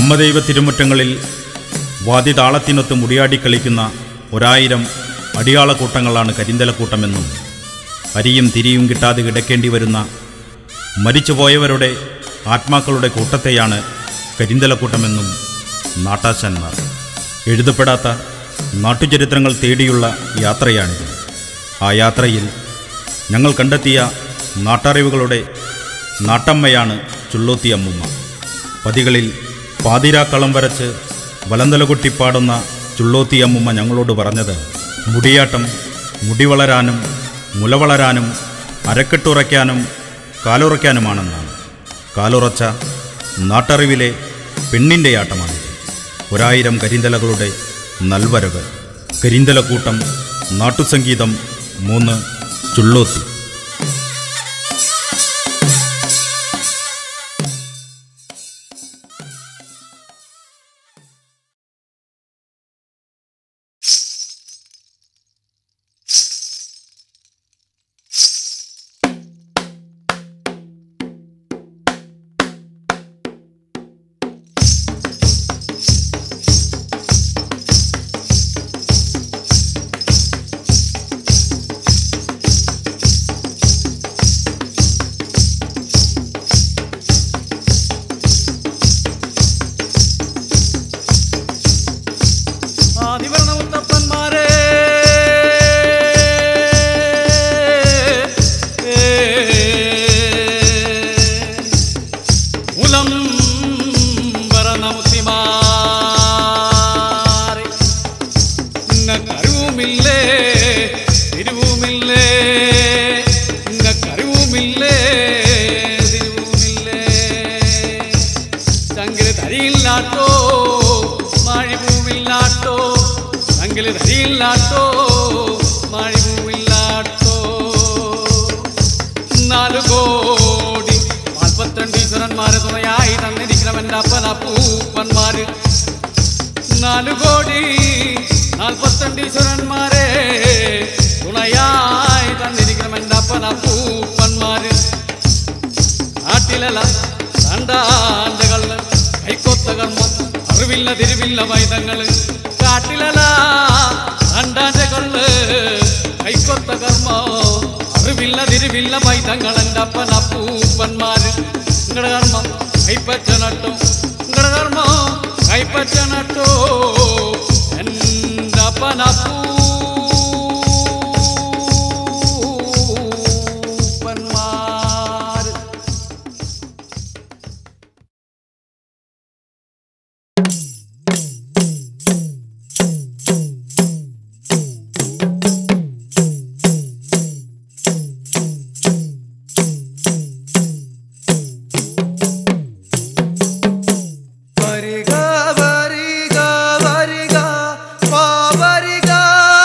ബ്രഹ്മദൈവ തിരുമുറ്റങ്ങളിൽ വാദിതാളത്തിനൊത്ത് മുടിയാടി കളിക്കുന്ന ഒരായിരം അടിയാളക്കൂട്ടങ്ങളാണ് കരിന്തലക്കൂട്ടമെന്നും അരിയും തിരിയും കിട്ടാതെ കിടക്കേണ്ടി വരുന്ന മരിച്ചുപോയവരുടെ ആത്മാക്കളുടെ കൂട്ടത്തെയാണ് കരിന്തലക്കൂട്ടമെന്നും നാട്ടാശാന്മാർ എഴുതപ്പെടാത്ത നാട്ടുചരിത്രങ്ങൾ തേടിയുള്ള യാത്രയാണിത് ആ യാത്രയിൽ ഞങ്ങൾ കണ്ടെത്തിയ നാട്ടറിവുകളുടെ നാട്ടമ്മയാണ് ചുള്ളൂത്തി അമ്മുമ്മ പതികളിൽ പാതിരാക്കളം വരച്ച് വലന്തലകുട്ടി പാടുന്ന ചുള്ളോത്തി അമ്മുമ്മ ഞങ്ങളോട് പറഞ്ഞത് മുടിയാട്ടം മുടി വളരാനും മുല വളരാനും അരക്കെട്ടുറയ്ക്കാനും കാലുറയ്ക്കാനുമാണെന്നാണ് കാലുറച്ച നാട്ടറിവിലെ പെണ്ണിൻ്റെ ആട്ടമാണിത് ഒരായിരം കരിന്തലകളുടെ നൽവരവ് കരിന്തലക്കൂട്ടം നാട്ടുസംഗീതം മൂന്ന് ചുള്ളോത്തി ആദിവർണ മുത്തപ്പന്മാരെ മുലം വരണമുത്തിമാരെ ഇങ്ങക്കറിവുമില്ലേ തിരുവുമില്ലേ ഇങ്ങക്കറിവുമില്ലേ തിരുവുമില്ലേ ചങ്കില് തരിയില്ലാട്ടോ മാഴിപൂവില്ലാട്ടോ ചങ്കില് തരിയില്ലാട്ടോ മാഴിപൂവില്ലാട്ടോ നാല് കോടി നാൽപ്പത്തിരണ്ട് ഈശ്വരന്മാരെ തുണയായി തന്നിരിക്കണം എൻ്റെ അപ്പന പൂപ്പന്മാര് നാല് കോടി നാൽപ്പത്തിരണ്ട് ഈശ്വരന്മാരെ തുണയായി തന്നിരിക്കണം എൻ്റെ അപ്പന പൂപ്പന്മാര് നാട്ടിലല കണ്ടാന്റെ കള്ള് കൈക്കൊത്ത കർമ്മം അറിവില്ല തിരിവില്ല വൈദങ്ങള് കാട്ടിലല കണ്ടാന്റെ കള്ള് കൈക്കൊത്ത കർമ്മം അറിവില്ല തിരിവില്ല വൈദങ്ങൾ എൻ്റെ അപ്പൻ അപ്പൂപ്പന്മാര് നിങ്ങളുടെ കർമ്മം കൈപ്പറ്റ നട്ടോ നിങ്ങളുടെ കർമ്മം കൈപ്പറ്റ നട്ടോ എൻ്റെ അപ്പൻ അപ്പൂപ്പന്മാര് വരിക വരിക വരിക വാ വരിക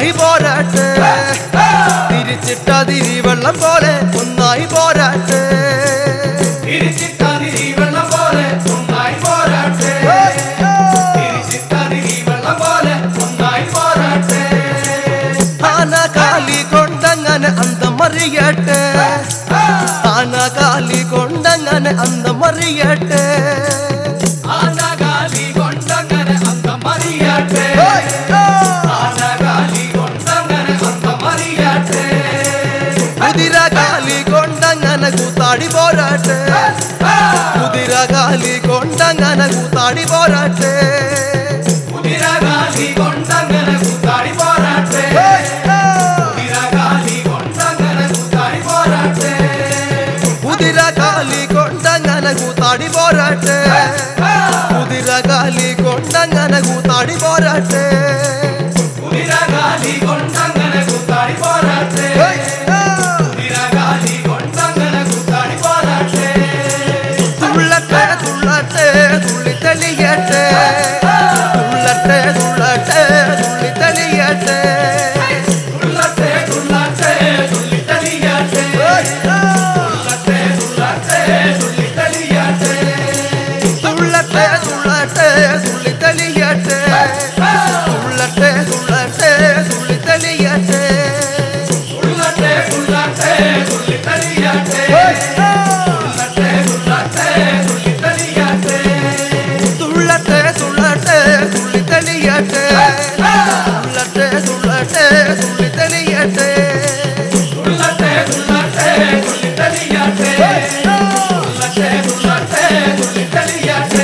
ഒന്നായി പോരാട്ടെ തിരിച്ചിട്ട തിരി വെള്ളം പോലെ ഒന്നായി പോരാട്ടെ തിരിച്ചിട്ടാതിരി വെള്ളം പോലെ ഒന്നായി പോരാട്ടെ തിരിച്ചിട്ടാതിരി വെള്ളം പോലെ ഒന്നായി പോരാട്ടെ ആന കാലി കൊണ്ടങ്ങനെ അന്തമറിയട്ടെ ആന കാലി കൊണ്ടങ്ങനെ അന്തമറിയട്ടെ ആനകാലി കൊണ്ടങ്ങനെ അന്തം മറിയാട്ടെ ആനകാലി കൊണ്ടങ്ങനെ അന്തം മറിയാട്ടെ കുതിര കാലി കൊണ്ടങ്ങനെ കൂത്താടി പോരാട്ടെ കുതിര കാലി കൊണ്ടങ്ങനെ കൂത്താടി പോരാട്ടെ കുതിരകാലി കൊണ്ടങ്ങനെ കുത്താടി പോരാട്ടെ കുതിരകാലി കൊണ്ടങ്ങനെ കുത്താടി പോരാട്ടെ കുതിര കാലി കൊണ്ടങ്ങനെ കൂത്താടി പോരാട്ടെ കുതിര കാലി കൊണ്ടങ്ങനെ കൂത്താടി പോരാട്ടെ കുതിരകാലി കൊണ്ടങ്ങനെ കുത്താടി പോരാട്ടെ കുതിരകാലി കൊണ്ടങ്ങനെ കുത്താടി പോരാട്ടെ തുള്ളട്ടെ തുള്ളട്ടെ തുള്ളി തെളിയട്ടെ തുള്ളട്ടെ തുള്ളട്ടെ തുള്ളി തെളിയട്ടെ തുള്ളട്ടെ തുള്ളട്ടെ തുള്ളിത്തളിയാട്ടെ തുള്ളട്ടെ തുള്ളട്ടെ തുള്ളിത്തളിയാട്ടെ തുള്ളട്ടെ തുള്ളട്ടെ തുള്ളി തെളിയട്ടെ തുള്ളട്ടെ തുള്ളട്ടെ തുള്ളി തെളിയട്ടെ തുള്ളട്ടെ തുള്ളട്ടെ തുള്ളിത്തളിയാട്ടെ തുള്ളട്ടെ തുള്ളട്ടെ തുള്ളിത്തളിയാട്ടെ തുള്ളട്ടെ തുള്ളട്ടെ തുള്ളി തെളിയട്ടെ തുള്ളട്ടെ തുള്ളട്ടെ തുള്ളി തെളിയട്ടെ തുള്ളട്ടെ തുള്ളട്ടെ തുള്ളിത്തളിയാട്ടെ തുള്ളട്ടെ തുള്ളട്ടെ തുള്ളിത്തളിയാട്ടെ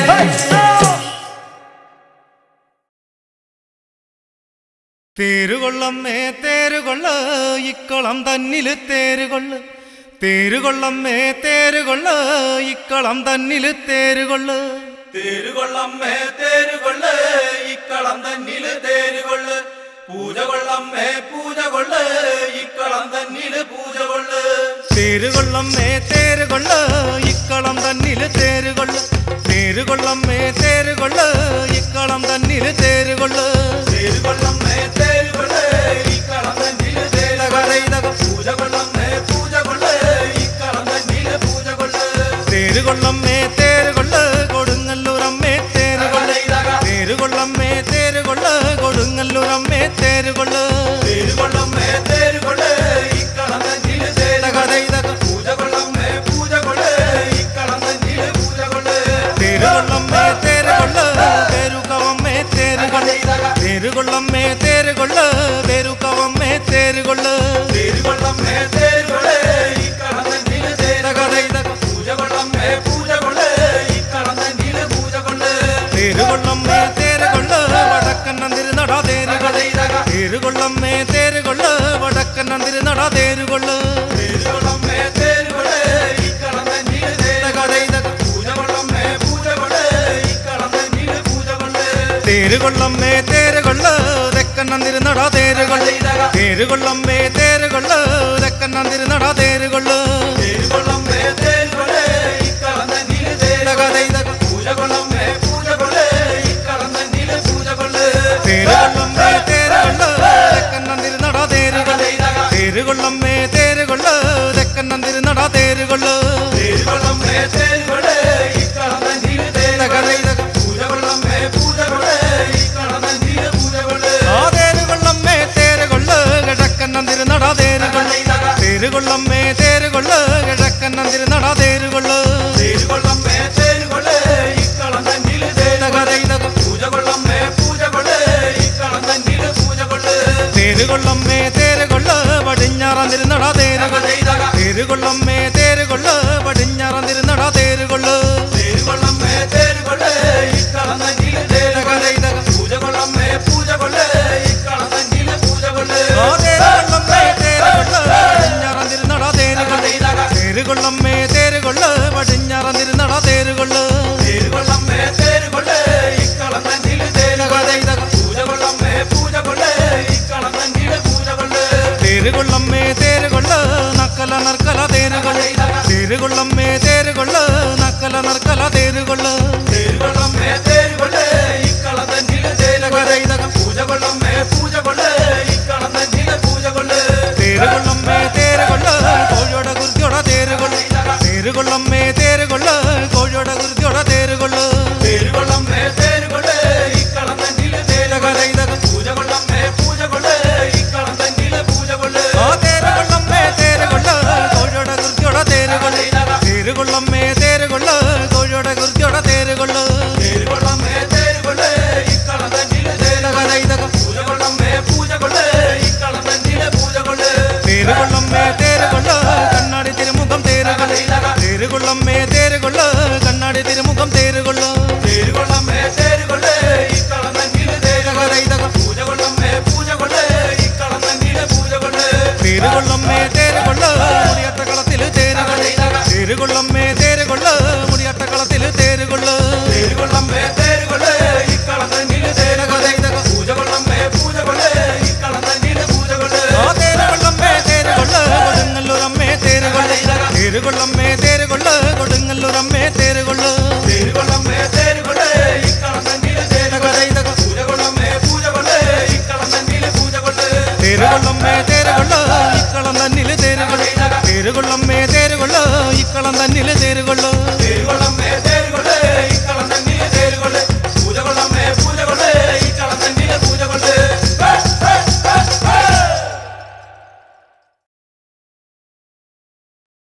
തേരുകൊള്ളമ്മേ തേരുകൊള്ള ഇക്കളം തന്നില് തേരുകൊള്ള് തേരുകൊള്ളമ്മേ തേരുകൊള്ള ഇക്കളം തന്നില് തേരുകൊള്ള് തേരുകൊള്ളമ്മേ തേരുകൊള്ള് ഇക്കളം തന്നില് തേരുകൊള്ള് പൂജ കൊള്ളമ്മേ പൂജ കൊള്ള് ഇക്കളം തന്നില് പൂജ കൊള്ള് തേരുകൊള്ളമ്മേ തേരുകൊള്ള ഇക്കളം തന്നില് തേരുകൊള്ള് തേരുകൊള്ളമ്മേ തേരുകൊള്ള ഇക്കളം തന്നില് തേരുകൊള്ള് തേരുകൊള്ളമ്മേ തേരുകൊള്ള് ഇക്കളം തന്നില് തേരുകൊള്ള് പൂജ കൊള്ളമ്മേ പൂജ കൊള്ള് ഇക്കളം തന്നില് പൂജ കൊള്ള് തേരുകൊള്ളമ്മേ തേരുകൊള്ള് കൊടുങ്ങല്ലൂരമ്മേ തേരുകൊള്ള് തേരുകൊള്ളമ്മേ തേരുകൊള്ള് കൊടുങ്ങല്ലൂരമ്മേ തേരുകൊള്ള് തേരുകൊള്ളമ്മേ തേരുകൊള്ള് ഇക്കളം തന്നില് തേരുകൊള്ള് പൂജ കൊള്ളമ്മേ പൂജ കൊള്ള് ഇക്കളം തന്നില് പൂജ കൊള്ള് തേരുകൊള്ളമ്മേ തേരുകൊള്ള് തേരുകവമ്മേ തേരുകൊള്ള് തേരുകൊള്ളമ്മേ തേരുകൊള്ള് തേരുകവമ്മേ തേരുകൊള്ള് തേരുകൊള്ളമ്മേ തേരുകൊള്ള് ഇക്കളം തന്നില് തേരുകൊള്ള് പൂജ കൊള്ളമ്മേ പൂജ കൊള്ള് ഇക്കളം തന്നില് പൂജ കൊള്ള് തേരുകൊള്ളമ്മേ തേരുകൊള്ള് വടക്കന്നതിരുനട തേരുകൊള്ള് തേരുകൊള്ളമ്മേ തേരുകൊള്ള് വടക്കന്നതിരുനട തേരുകൊള്ള് തേരുകൊള്ളമ്മേ തേരുകൊള്ള് ഇക്കളം തന്നില് തേരുകൊള്ള് പൂജ കൊള്ളമ്മേ പൂജ കൊള്ള് ഇക്കളം തന്നില് പൂജ കൊള്ള് തേരുകൊള്ളമ്മേ തേരുകൊള്ള് തെക്കന്നതിരുനട തേരുകൊള്ള് തേരുകൊള്ളമ്മേ തേരുകൊള്ള് തെക്കന്നതിരുനട തേരുകൊള്ള് തേരുകൊള്ളമ്മേ തേരുകൊള്ള് ഇക്കളം തന്നില് തേരുകൊള്ള് പൂജ കൊള്ളമ്മേ പൂജ കൊള്ള് ഇക്കളം തന്നില് പൂജ കൊള്ള് തേരുകൊള്ളമ്മേ തേരുകൊള്ള് തെക്കന്നതിരുനട തേരുകൊള്ള് തേരുകൊള്ളമ്മേ തേരുകൊള്ള് തെക്കന്നതിരുനട തേരുകൊള്ള് തേരുകൊള്ളമ്മേ തേരുകൊള്ള് ഇക്കളം തന്നില് തേരുകൊള്ള് പൂജ കൊള്ളമ്മേ പൂജ കൊള്ള് ഇക്കളം തന്നില് പൂജ കൊള്ള് ആ തേരുകൊള്ളമ്മേ തേരുകൊള്ള് കിഴക്കന്നതിരുനട തേരുകൊള്ള് തേരുകൊള്ളമ്മേ തേരുകൊള്ള് കിഴക്കന്നതിരുനട തേരുകൊള്ള് തേരുകൊള്ളമ്മേ തേരുകൊള്ള് ഇക്കളം തന്നില് തേരുകൊള്ള് പൂജ കൊള്ളമ്മേ പൂജ കൊള്ള് ഇക്കളം തന്നില് പൂജ കൊള്ള് തേരുകൊള്ളമ്മേ തേരുകൊള്ള് പടിഞ്ഞാറന്നിരുന്നട തേരുകൊള്ള് തേരുകൊള്ളമ്മേ തേരുകൊള്ള് പടിഞ്ഞാറന്നിരുന്നട തേരുകൊള്ള് തേരുകൊള്ളമ്മേ തേരുകൊള്ള് ഇക്കളം തന്നില് തേരുകൊള്ള് പൂജ കൊള്ളമ്മേ പൂജ കൊള്ള് ഇക്കളം തന്നില് പൂജ കൊള്ള് ആ തേരുകൊള്ളമ്മേ തേരുകൊള്ള് പടിഞ്ഞാറന്നിരുന്നട തേരുകൊള്ള് തേരുകൊള്ളമ്മേ തേരുകൊള്ള് പടിഞ്ഞാറന്നിരുന്നട തേരുകൊള്ള് തേരുകൊള്ളമ്മേ തേരുകൊള്ള് ഇക്കളം തന്നില് തേരുകൊള്ള് പൂജ കൊള്ളമ്മേ പൂജ കൊള്ള് ഇക്കളം തന്നില് പൂജ കൊള്ള് തേരുകൊള്ളമ്മേ തേരുകൊള്ള് നക്കല നർക്കല തേരുകൊള്ള് തേരുകൊള്ളമ്മേ തേരുകൊള്ള് നക്കല നർക്കല തേരുകൊള്ള് തേരുകൊള്ളമ്മേ തേരുകൊള്ള് ഇക്കളം തന്നില് തേരുകൊള്ള് പൂജ കൊള്ളമ്മേ പൂജ കൊള്ള് ഇക്കളം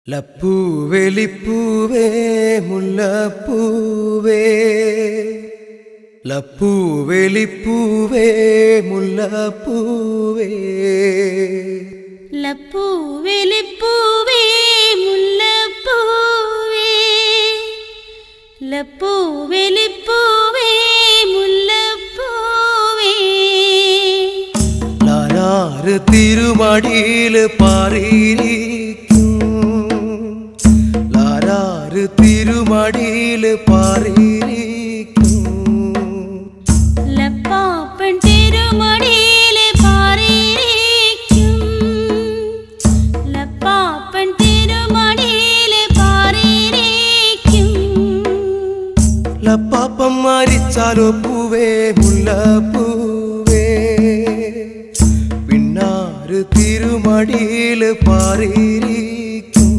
ലപ്പൂവെലിപ്പൂവേ മുല്ലപ്പൂവേ ലപ്പൂവെലിപ്പൂവേ മുല്ലപ്പൂവേ ലപ്പൂവെലിപ്പൂവേ മുല്ലപ്പൂവേ ലപ്പൂവെലിപ്പൂവേ മുല്ലപ്പൂവേ ലാലാറ് തിരുമടിയിൽ പാറിയിരിക്കും ലാലാറ് തിരുമടിയിൽ പാറിയിരിക്കും ലപ്പാപ്പൻ തിരുമടിയിലെ പാറിയിരിക്കും ലപ്പാപ്പൻ തിരുമടിയിലെ പാറിയിരിക്കും ലപ്പാപ്പം മരിച്ചാലോ പൂവേ മുല്ലപ്പൂവേ പിന്നാറ് തിരുമടിയിൽ പാറിയിരിക്കും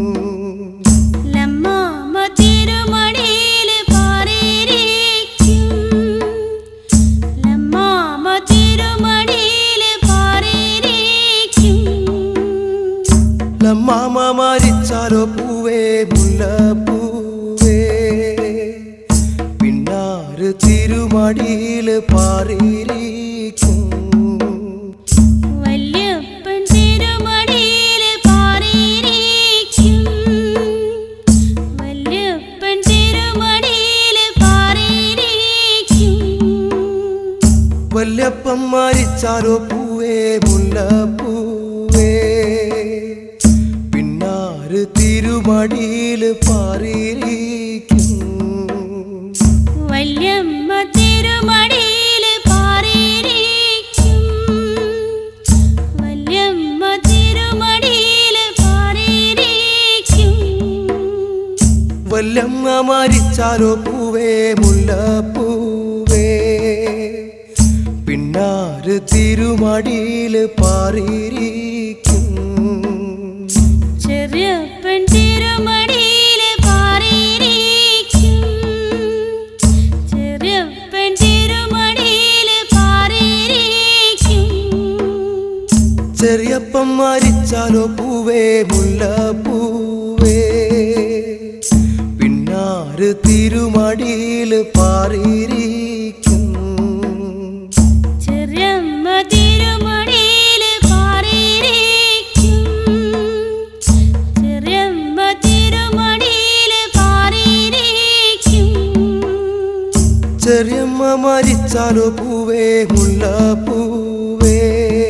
ലമ്മാമ തിരുമടിയിലെ പാറിയിരിക്കും ലമ്മാമ തിരുമടിയിലെ പാറിയിരിക്കും ലമ്മാമ മരിച്ചാലോ പൂവേ മുല്ലപ്പൂവേ പിന്നാറ് തിരുമടിയിൽ പാറിയിരിക്കും വല്യപ്പൻ തിരുമടിയിലെ പാറിയിരിക്കും വല്യപ്പൻ തിരുമടിയിലെ പാറിയിരിക്കും വല്യപ്പം മരിച്ചാലോ പൂവേ മുല്ലപ്പൂവേ പിന്നാറ് തിരുമടിയിൽ പാറിയിരിക്കും വല്യമ്മ തിരുമടിയിലെ പാറിയിരിക്കും വല്യമ്മ തിരുമടിയിലെ പാറിയിരിക്കും വല്യമ്മ മരിച്ചാലോ പൂവേ മുല്ലപ്പൂവേ പിന്നാറ് തിരുമടിയിൽ പാറിയിരിക്കും ചെറിയപ്പൻ തിരുമടിയിലെ പാറിയിരിക്കും ചെറിയപ്പൻ തിരുമടിയിലെ പാറിയിരിക്കും ചെറിയപ്പം മരിച്ചാലോ പൂവേ മുല്ലപ്പൂവേ പിന്നാറ് തിരുമടിയിൽ പാറിയിരിക്കും ചെറിയമ്മ തിരുമടിയിലെ പാറിയിരിക്കും ചെറിയമ്മ തിരുമടിയിലെ പാറിയിരിക്കും ചെറിയമ്മ മരിച്ചാലോ പൂവേ മുല്ലപ്പൂവേ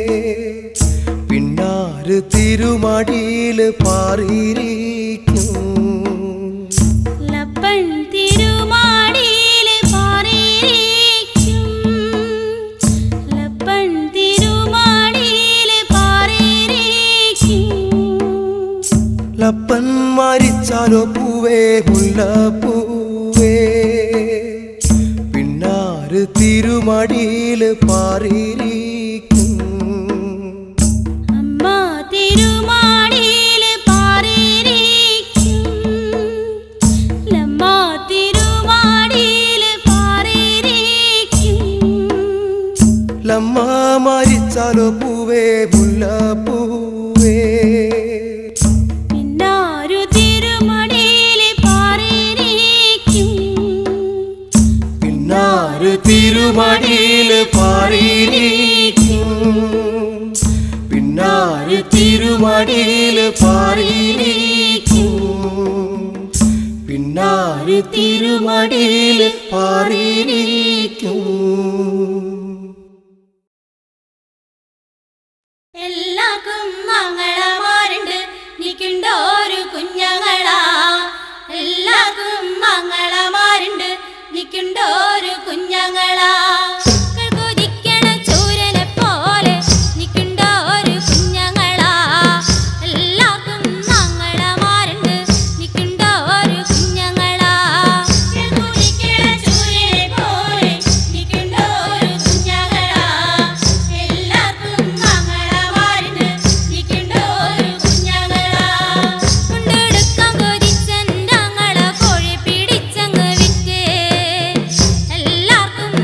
പിന്നാറ് തിരുമടിയിൽ പാറിയിരിക്കും ലപ്പൻ തിരുമാടിയിലെ പാറിയിരിക്കും ലപ്പൻ തിരുമാടിയിലെ പാറിയിരിക്കും ലപ്പൻ മരിച്ചാലോ പൂവേ മുല്ലപ്പൂവേ പിന്നാറ് തിരുമടിയിൽ പാറിയിരിക്കും അമ്മ തിരുമാടിയിലെ പാറിയിരിക്കും ലമ്മ തിരുമാടിയിലെ പാറിയിരിക്കും ലമ്മ മരിച്ചാലോ പൂവേ മുല്ലപ്പൂവേ പിന്നാരു തിരുമടിയിലെ പാറിയിരിക്കും പിന്നാറ് തിരുമടിയിൽ പാറിയിരിക്കും പിന്നാറ് തിരുമടിയിൽ പാറിയിരിക്കും പിന്നാറ് തിരുമടിയിൽ പാറിയിരിക്കും എല്ലാവർക്കും മംഗളമാരുണ്ട് നിൽക്കുണ്ടോ ഒരു കുഞ്ഞങ്ങളാ എല്ലാവർക്കും മംഗളമാരുണ്ട് നിൽക്കുണ്ടോ ഒരു കുഞ്ഞങ്ങളാ കൊതിക്കണ ചൂരനെ പോലെ നിൽക്കുണ്ടോ ഒരു കുഞ്ഞങ്ങളാ എല്ലാവർക്കും മംഗളമാരുണ്ട് നിൽക്കുണ്ടോ ഒരു കുഞ്ഞങ്ങളാ കൊതിക്കണ ചൂരനെ പോലെ നിൽക്കുണ്ടോ ഒരു കുഞ്ഞങ്ങളാ എല്ലാവർക്കും മംഗളമാരുണ്ട് നിൽക്കുണ്ടോ ഒരു കുഞ്ഞങ്ങളാ കൊണ്ടെടുക്കാൻ കൊതിച്ചെൻ്റെ അങ്ങളെ കോഴി പിടിച്ചങ്ങ് വിറ്റ് എല്ലാവർക്കും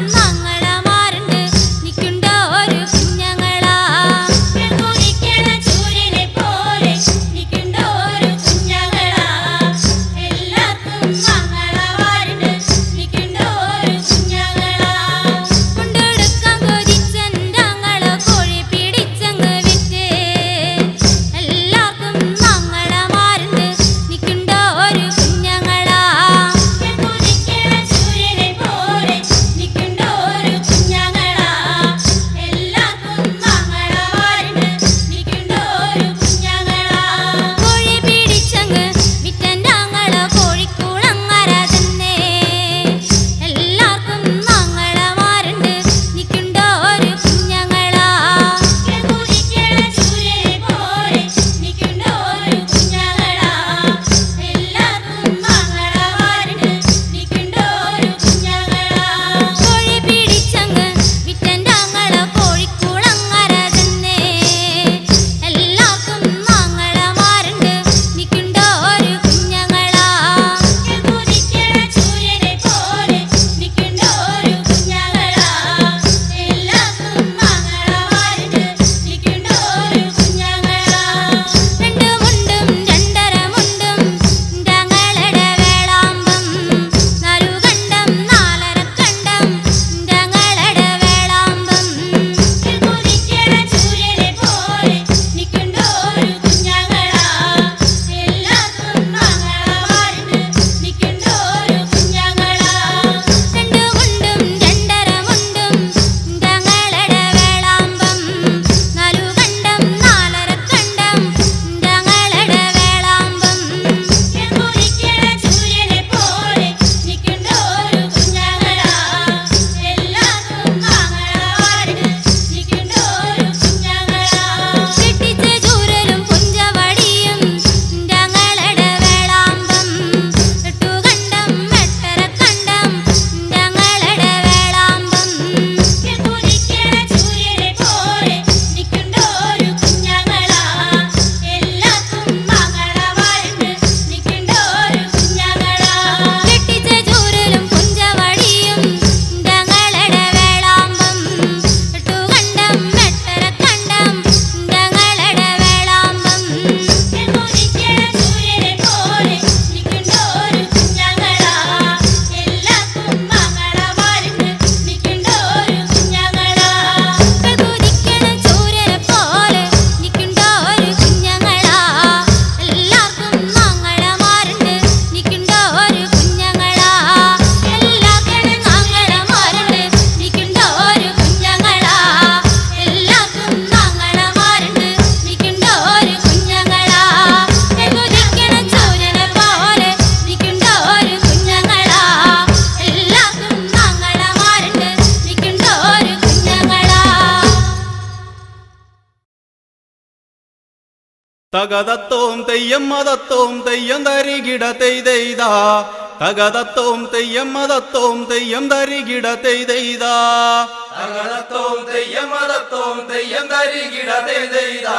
തകതത്തോം തെയ്യം മതത്തോം തെയ്യം തരികിട തെയ്തെയ്താ തകതത്തോം തെയ്യം മതത്തോം തെയ്യം തരികിട തെയ്തെയ്താ തകതത്തോം തെയ്യം മതത്തോം തെയ്യം തരികിട തെയ്തെയ്താ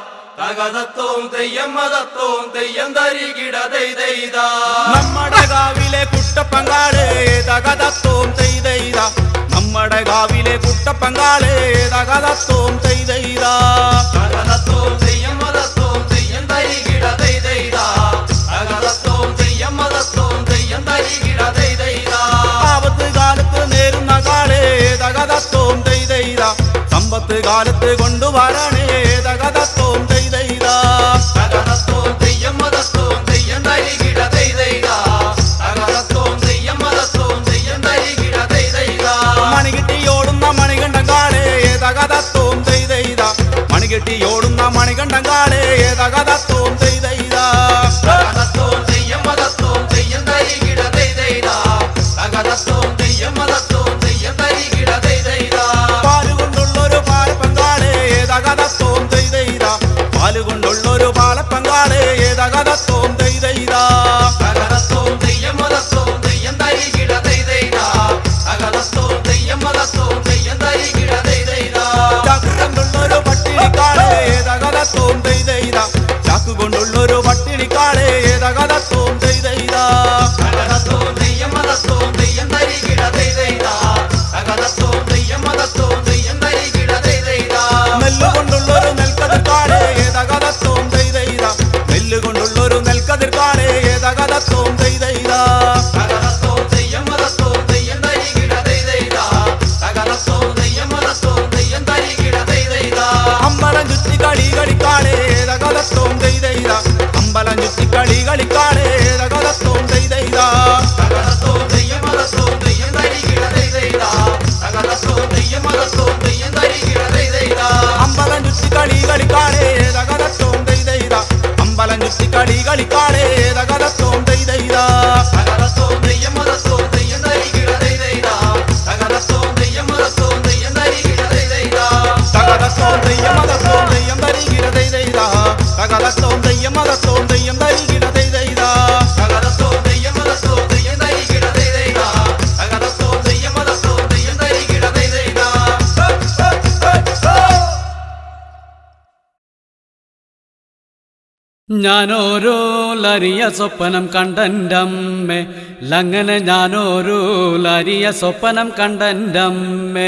തകതത്തോം തെയ്യം മതത്തോം തെയ്യം തരികിട തെയ്തെയ്താ നമ്മുടെ കാവിലെ കുട്ടപ്പങ്കാള് തകതത്തോം തെയ്തെയ്താ നമ്മുടെ കാവിലെ കുട്ടപ്പങ്കാള് തകതത്തോം തെയ്തെയ്താ തകതത്തോം തെയ്യം മതത്തോം തെയ്യം തരികിട തെയ്തെയ്താ തകതത്തോം തെയ്യം മതത്തോം തെയ്യം തരികിട തെയ്തെയ്താ ആപത്ത് കാലത്ത് നേരുന്ന കാളേ തകതത്തോം തെയ്തെയ്താ സമ്പത്ത് കാലത്ത് കൊണ്ടുവരണേ തകതത്തോം തെയ്തെയ്താ തകതത്തോം തെയ്യം മതത്തോം തെയ്യം തരികിട തെയ്തെയ്താ തകതത്തോം തെയ്യം മതത്തോം തെയ്യം തരികിട തെയ്തെയ്താ മണികെട്ടിയോടുന്ന മണികണ്ഠൻ കാളേ തകതത്തോം തെയ്തെയ്താ മണികെട്ടിയോടുന്ന മണികണ്ഠൻ കാളേ തകതത്തോം തെയ്തെയ്താ തകതത്തോം തെയ്യം മതത്തോം തെയ്യം തരികിട തെയ്തെയ്താ തകതത്തോം തെയ്യം മതത്തോം തെയ്യം തരികിട തെയ്തെയ്താ പാലുകൊണ്ടുള്ളൊരു പാലപ്പങ്കാളേ തകതത്തോം തെയ്തെയ്താ പാലുകൊണ്ടുള്ളൊരു പാലപ്പങ്കാളേ തകതത്തോം തെയ്തെയ്താ തകതത്തോം തെയ്യം മതത്തോം തെയ്യം തരികിട തെയ്തെയ്താ തകതത്തോം തെയ്യം മതത്തോം തെയ്യം തരികിട തെയ്തെയ്താ ചാക്കുകൊണ്ടുള്ളൊരു പട്ടിണിക്കാളേ തകതത്തോം തെയ്തെയ്താ ചാക്കുകൊണ്ടുള്ളൊരു പട്ടിണിക്കാളേ തകതത്തോം തെയ്തെയ്താ തകതത്തോം തെയ്യം മതത്തോം തെയ്യം തരികിട തെയ്തെയ്താ തകതത്തോം തെയ്യം മതത്തോം തെയ്യം തരികിട തെയ്തെയ്താ നെല്ലുകൊണ്ടുള്ളൊരു നെൽക്കതിർക്കാളേ തകതത്തോം തെയ്തെയ്താ നെല്ലുകൊണ്ടുള്ളൊരു നെൽക്കതിർക്കാളേ തകതത്തോം തെയ്തെയ്താ തകതത്തോം തെയ്യം മതത്തോം തെയ്യം തരികിട തെയ്തെയ്താ തകതത്തോം തെയ്യം മതത്തോം തെയ്യം തരികിട തെയ്തെയ്താ അമ്പലം ചുറ്റി കളി കളിക്കാളേ തകതത്തോം തെയ്തെയ്താ അമ്പലം ചുറ്റി കളി കളിക്കാളേ തകതത്തോം തെയ്തെയ്താ തകതത്തോം തെയ്യം മതത്തോം തെയ്യം തരികിട തെയ്തെയ്താ തകതത്തോം തെയ്യം മതത്തോം തെയ്യം തരികിട തെയ്തെയ്താ അമ്പലം ചുറ്റി കളി കളിക്കാളേ തകതത്തോം തെയ്തെയ്താ അമ്പലം ചുറ്റി കളി കളിക്കാളേ തകതത്തോം തെയ്തെയ്താ തകതത്തോം തെയ്യം മതത്തോം തെയ്യം തരികിട തെയ്തെയ്താ തകതത്തോം തെയ്യം മതത്തോം തെയ്യം തരികിട തെയ്തെയ്താ തകതത്തോം തെയ്യം മതത്തോം തെയ്യം തരികിട തെയ്തെയ്താ തകതത്തോം തെയ്യം മതത്തോം തെയ്യം തരികിട തെയ്തെയ്താ തകതത്തോം തെയ്യം മതത്തോം തെയ്യം തരികിട തെയ്തെയ്താ തകതത്തോം തെയ്യം മതത്തോം തെയ്യം തരികിട തെയ്തെയ്താ ഞാനോരോ ലരിയ സ്വപ്നം കണ്ടൻ്റമ്മേ ലങ്ങനെ ഞാനോരോ ലരിയ സ്വപ്നം കണ്ടൻ്റമ്മേ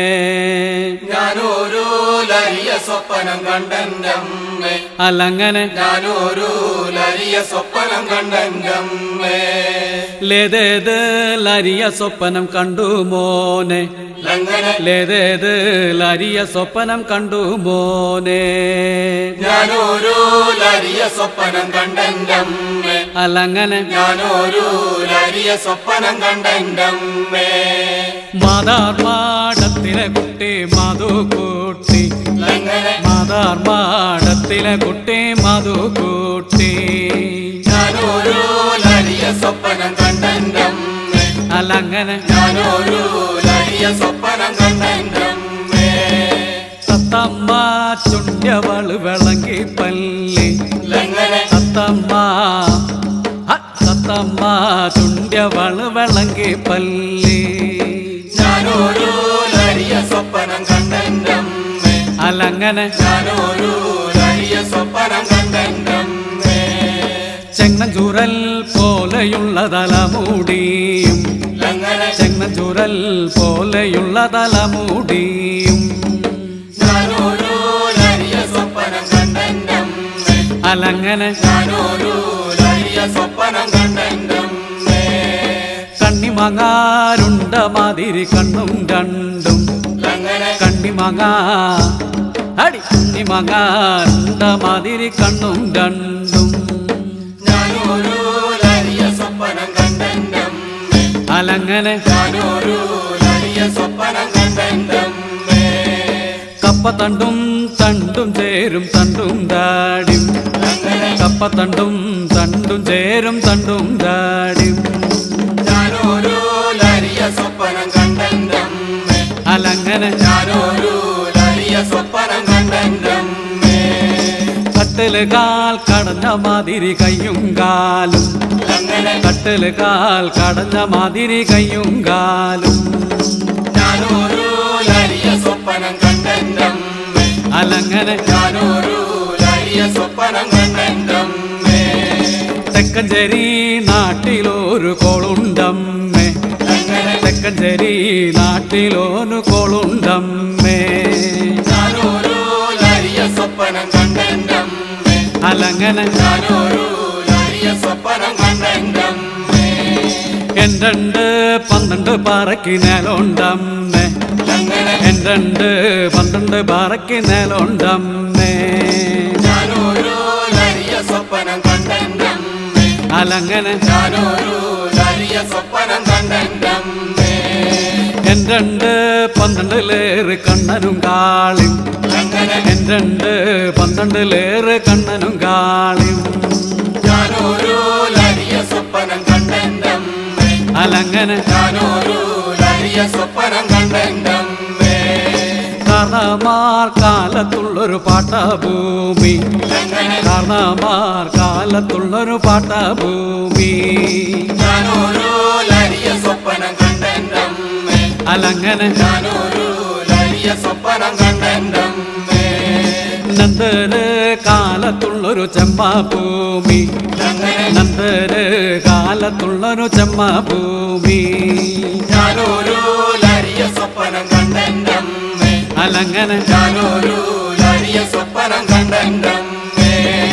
ഞാനോരോ ലരിയ സ്വപ്നം കണ്ടെൻ്റമ്മേ അലങ്ങനെ ഞാനോരോ ലരിയ സ്വപ്നം കണ്ടെൻ്റമ്മേ ലേതേത് ലരിയ സ്വപ്നം കണ്ടു മോനെ ലങ്ങനെ ലേതേത് ലരിയ സ്വപ്നം കണ്ടു മോനെ ഞാനോരോ ലരിയ സ്വപ്നം കണ്ടെൻ്റമ്മേ അലങ്ങനെ ഞാനോരോ ലരിയ സ്വപ്നം കണ്ടെൻ്റമ്മേ മാതാർമാടത്തിലെ കുട്ടി മധുകൂട്ടി ലങ്ങനെ മാതാർമാടത്തിലെ കുട്ടി മധുകൂട്ടി ഞാനോരോ ലരിയ സ്വപ്നം കണ്ടെൻ്റമ്മേ അലങ്ങനെ ഞാനോരോ ലരിയ സ്വപ്നം കണ്ടെൻ്റമ്മേ തത്തമ്മ ചുണ്ട്യവള് വിളങ്ങി പല്ലി ലങ്ങനെ തത്തമ്മ ഹ, തത്തമ്മ ചുണ്ട്യവള് വിളങ്ങി പല്ലി ഞാനോരോ ലരിയ സ്വപ്നം കണ്ടെൻ്റമ്മേ അലങ്ങനെ ഞാനോരോ ലരിയ സ്വപ്നം കണ്ടെൻ്റമ്മേ ചെങ്ങഞ്ചുരൽ പോലെയുള്ള തലമുടിയും ലങ്ങനെ ചെങ്ങഞ്ചുരൽ പോലെയുള്ള തലമുടിയും ഞാനോരോ ലരിയ സ്വപ്നം കണ്ടെൻ്റമ്മേ അലങ്ങനെ ഞാനോരോ ലരിയ സ്വപ്നം കണ്ടെൻ്റമ്മേ കണ്ണിമങ്ങാരുണ്ട മാതിരി കണ്ണും രണ്ടും ലങ്ങനെ കണ്ണിമങ്ങ അടി കണ്ണിമങ്ങാരുണ്ട മാതിരി കണ്ണും രണ്ടും ഞാനോരോ ലരിയ സ്വപ്നം കണ്ടെൻ്റമ്മേ അലങ്ങനെ ഞാനോരോ ലരിയ സ്വപ്നം കണ്ടെൻ്റമ്മേ കപ്പത്തണ്ടും തണ്ടും ചേരും തണ്ടും താടിയും കപ്പത്തണ്ടും തണ്ടും ചേരും തണ്ടും താടിയും ഞാനോരോ ലരിയ സ്വപ്നം കണ്ടെൻ്റമ്മേ അലങ്ങനെ ഞാനോരോ ലരിയ സ്വപ്നം കണ്ടെൻ്റമ്മേ കട്ടില് കാൽ കടഞ്ഞ മാതിരി കയ്യും കാലും കട്ടില് കാൽ കടഞ്ഞ മാതിരി കയ്യും കാലും ഞാനൊരു ലരിയ സ്വപ്നം കണ്ടെന്തമ്മേ അലങ്ങനെ ഞാനൊരു ലരിയ സ്വപ്നം കണ്ടെന്തമ്മേ തെക്കഞ്ചേരി നാട്ടിലൊരു കോളുണ്ടമ്മേ തെക്കഞ്ചേരി നാട്ടിലൊരു കോളുണ്ടമ്മേ ഞാനൊരു ലരിയ സ്വപ്നം കണ്ടെന്തമ്മേ അലങ്ങനെ ഞാനൊരു ലരിയ സ്വപ്നം കണ്ടെന്തമ്മേ എന്തണ്ട് പന്ത്രണ്ട് പാറയ്ക്ക് നേലുണ്ടമ്മേ എന്തണ്ട് പന്ത്രണ്ട് പാറയ്ക്ക് നേലുണ്ടമ്മേ ഞാനൊരു ലരിയ സ്വപ്നം കണ്ടെന്തമ്മേ അലങ്ങനെ ഞാനൊരു ലരിയ സ്വപ്നം കണ്ടെന്തമ്മേ എന്തണ്ട് പന്ത്രണ്ടിലേറ് കണ്ണനും കാളിയും എന്തണ്ട് പന്ത്രണ്ടിലേറ് കണ്ണനും കാളിയും ഞാനൊരു ലരിയ സ്വപ്നം കണ്ടെന്തമ്മേ അലങ്ങനെ ഞാനൊരു ലരിയ സ്വപ്നം കണ്ടെന്തമ്മേ കാരണമാർ കാലത്തുള്ളൊരു പാട്ടഭൂമി കാരണമാർ കാലത്തുള്ളൊരു പാട്ടഭൂമി ഞാനൊരു ലരിയ സ്വപ്നം കണ്ടെന്തമ്മേ അലങ്ങനെ ഞാനൊരു ലരിയ സ്വപ്നം കണ്ടെന്തമ്മേ നന്ദര് കാലത്തുള്ളൊരു ചെമ്മാഭൂമി നന്ദര് കാലത്തുള്ളൊരു ചെമ്മാഭൂമി ഞാനൊരു ലരിയ സ്വപ്നം കണ്ടെന്തമ്മേ അലങ്ങനെ ഞാനൊരു ലരിയ സ്വപ്നം കണ്ടെന്തമ്മേ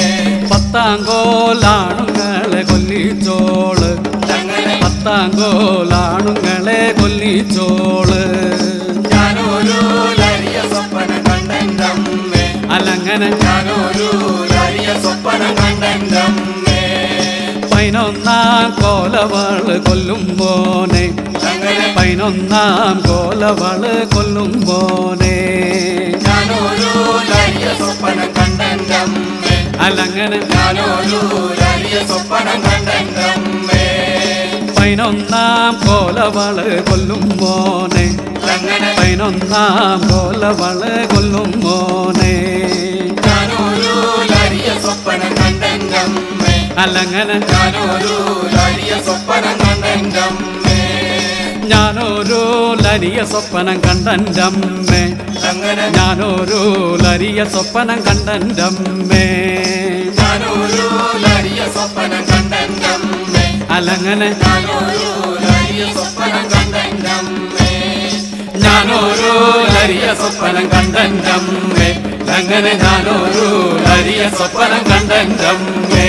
പത്താങ്കോലാണുങ്ങളെ കൊല്ലിച്ചോള് പത്താങ്കോലാണുങ്ങളെ കൊല്ലിച്ചോള് ഞാനൊരു ലരിയ സ്വപ്നം കണ്ടെന്തമ്മേ അലങ്ങനെ ഞാനൊരു ലരിയ സ്വപ്നം കണ്ടെന്തമ്മേ പതിനൊന്നാം കോലവള് കൊല്ലും മോനെ പതിനൊന്നാം കോലവള് കൊല്ലും മോനെ ഞാനൊരു ലരിയ സ്വപ്നം കണ്ടെന്തമ്മേ അലങ്ങനെ ഞാനൊരു ലരിയ സ്വപ്നം കണ്ടെന്തമ്മേ പതിനൊന്നാം കോലവള് കൊല്ലും മോനെ പതിനൊന്നാം കോലവള് കൊല്ലും മോനെ ഞാനൊരു ലരിയ സ്വപ്നം കണ്ടെന്തമ്മേ അലങ്ങനെ ഞാനൊരു ലരിയ സ്വപ്നം കണ്ടെന്തമ്മേ ഞാനൊരു ലരിയ സ്വപ്നം കണ്ടൻ്റമ്മേ അങ്ങനെ ഞാനൊരു ലരിയ സ്വപ്നം കണ്ടൻ്റമ്മേ ഞാനൊരു ലരിയ സ്വപ്നം കണ്ടെന്തമ്മേ അലങ്ങനെ ഞാനൊരു ലരിയ സ്വപ്നം കണ്ടെന്തമ്മേ ഞാനൊരു ലരിയ സ്വപ്നം കണ്ടൻ്റമ്മേ അങ്ങനെ ഞാനൊരു ലരിയ സ്വപ്നം കണ്ടൻ്റമ്മേ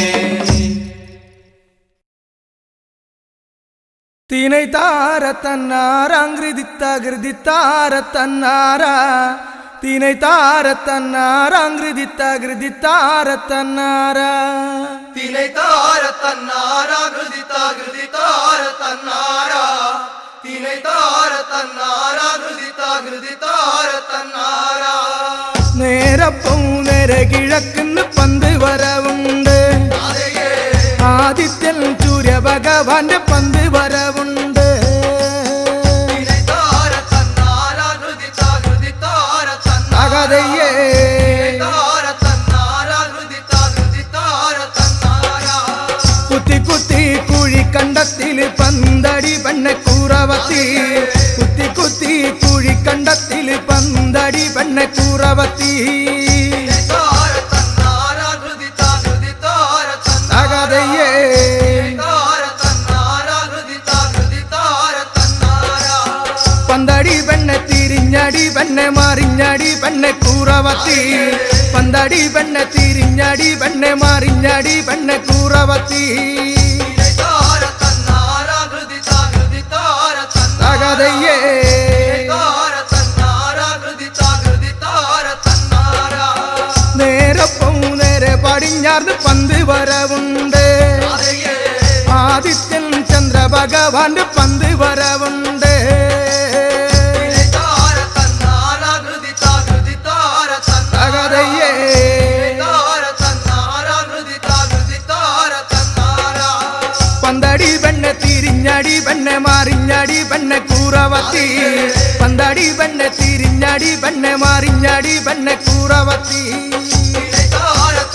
தீனை தார தன்னாராங்கிருதித்தாகிருதி தார தன்னாரா தீனை தார தன்னாராங்கிருதித்தாகிருதி தார தன்னாரா தினை தார தன்னாரா கிருதி தாகிருதி தார தன்னாரா தினை தார தன்னாரா கிருதி தாகிருதி தார தன்னாரா നേരപ്പവും നേരെ കിഴക്കുന്ന് പന്ത് വരവുണ്ട് அதையே ആദിത്യൻ സൂര്യ ഭഗവാന്റെ പന്ത് വരവുണ്ട് தினை தார தன்னாரா கிருதி தாகிருதி தார தன்னாரா അകതയ്യേ தார தன்னாரா கிருதி தாகிருதி தார தன்னாரா കുത്തി കുത്തി കുഴി കണ്ടത്തില് പന്തടി പെണ്ണ കൂറവത്തി കുത്തി കുത്തി കുഴി കണ്ടത്തില് പന്തടി പെണ്ണ കൂറവത്തി தார தன்னாரா கிருதி தாகிருதி தார தன்னாரா അകതയ്യേ தார தன்னாரா கிருதி தாகிருதி தார தன்னாரா പന്തടി പെണ്ണ തിരിഞ്ഞടി പെണ്ണ മാറിഞ്ഞടി പെണ്ണ കൂറവത്തി പന്തടി പെണ്ണ തിരിഞ്ഞടി പെണ്ണ മാറിഞ്ഞടി പെണ്ണ കൂറവത്തി தார தன்னாரா கிருதி தாகிருதி தார தன்னாரா അകതയ്യേ தார தன்னாரா கிருதி தாகிருதி தார தன்னாரா നേരപ്പവും നേരെ പടിഞ്ഞാർന്ന് പന്ത് വരവുണ്ട് அதையே ആദിത്യൻ ചന്ദ്ര ഭഗവാന്റെ പന്ത് വരവുണ്ട് தார தன்னாரா கிருதி தாகிருதி தார അകതയ്യേ தன்னாரா தார தன்னாரா கிருதி தாகிருதி தார தன்னாரா പന്തടി പെണ്ണ തിരിഞ്ഞടി പെണ്ണ മാറിഞ്ഞടി പെണ്ണ കൂറവത്തി പന്തടി പെണ്ണ തിരിഞ്ഞടി പെണ്ണ മാറിഞ്ഞടി പെണ്ണ കൂറവത്തി தார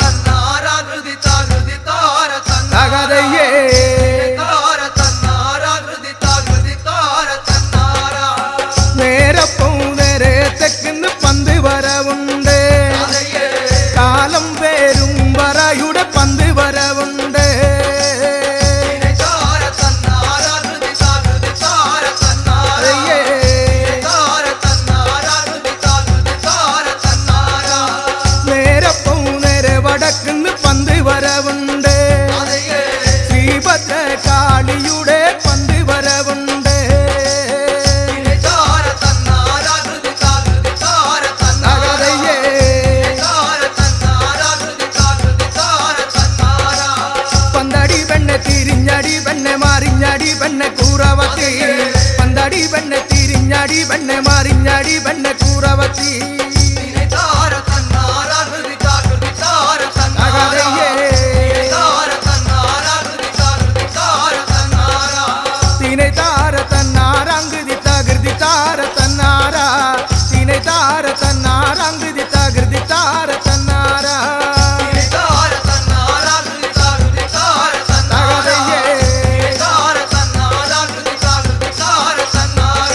കൂറവത്തി പന്തടി പെണ്ണെ തിരിഞ്ഞടി പെണ്ണെ മറിഞ്ഞടി പെണ്ണെ കൂറവത്തി താര തന്നാര ഹൃദി താകൃതി താര തന്നാര താര തന്നാര ഹൃദി താകൃതി താര തന്നാര തിനെ താര തന്നാരങ്കൃതി തകൃതി താര തന്നാര തിനെ താര തന്നാരങ്കൃതി തകൃതി താര തന്നാര താര തന്നാര ഹൃദി താകൃതി താര തന്നാര താര തന്നാര ഹൃദി താകൃതി താര തന്നാര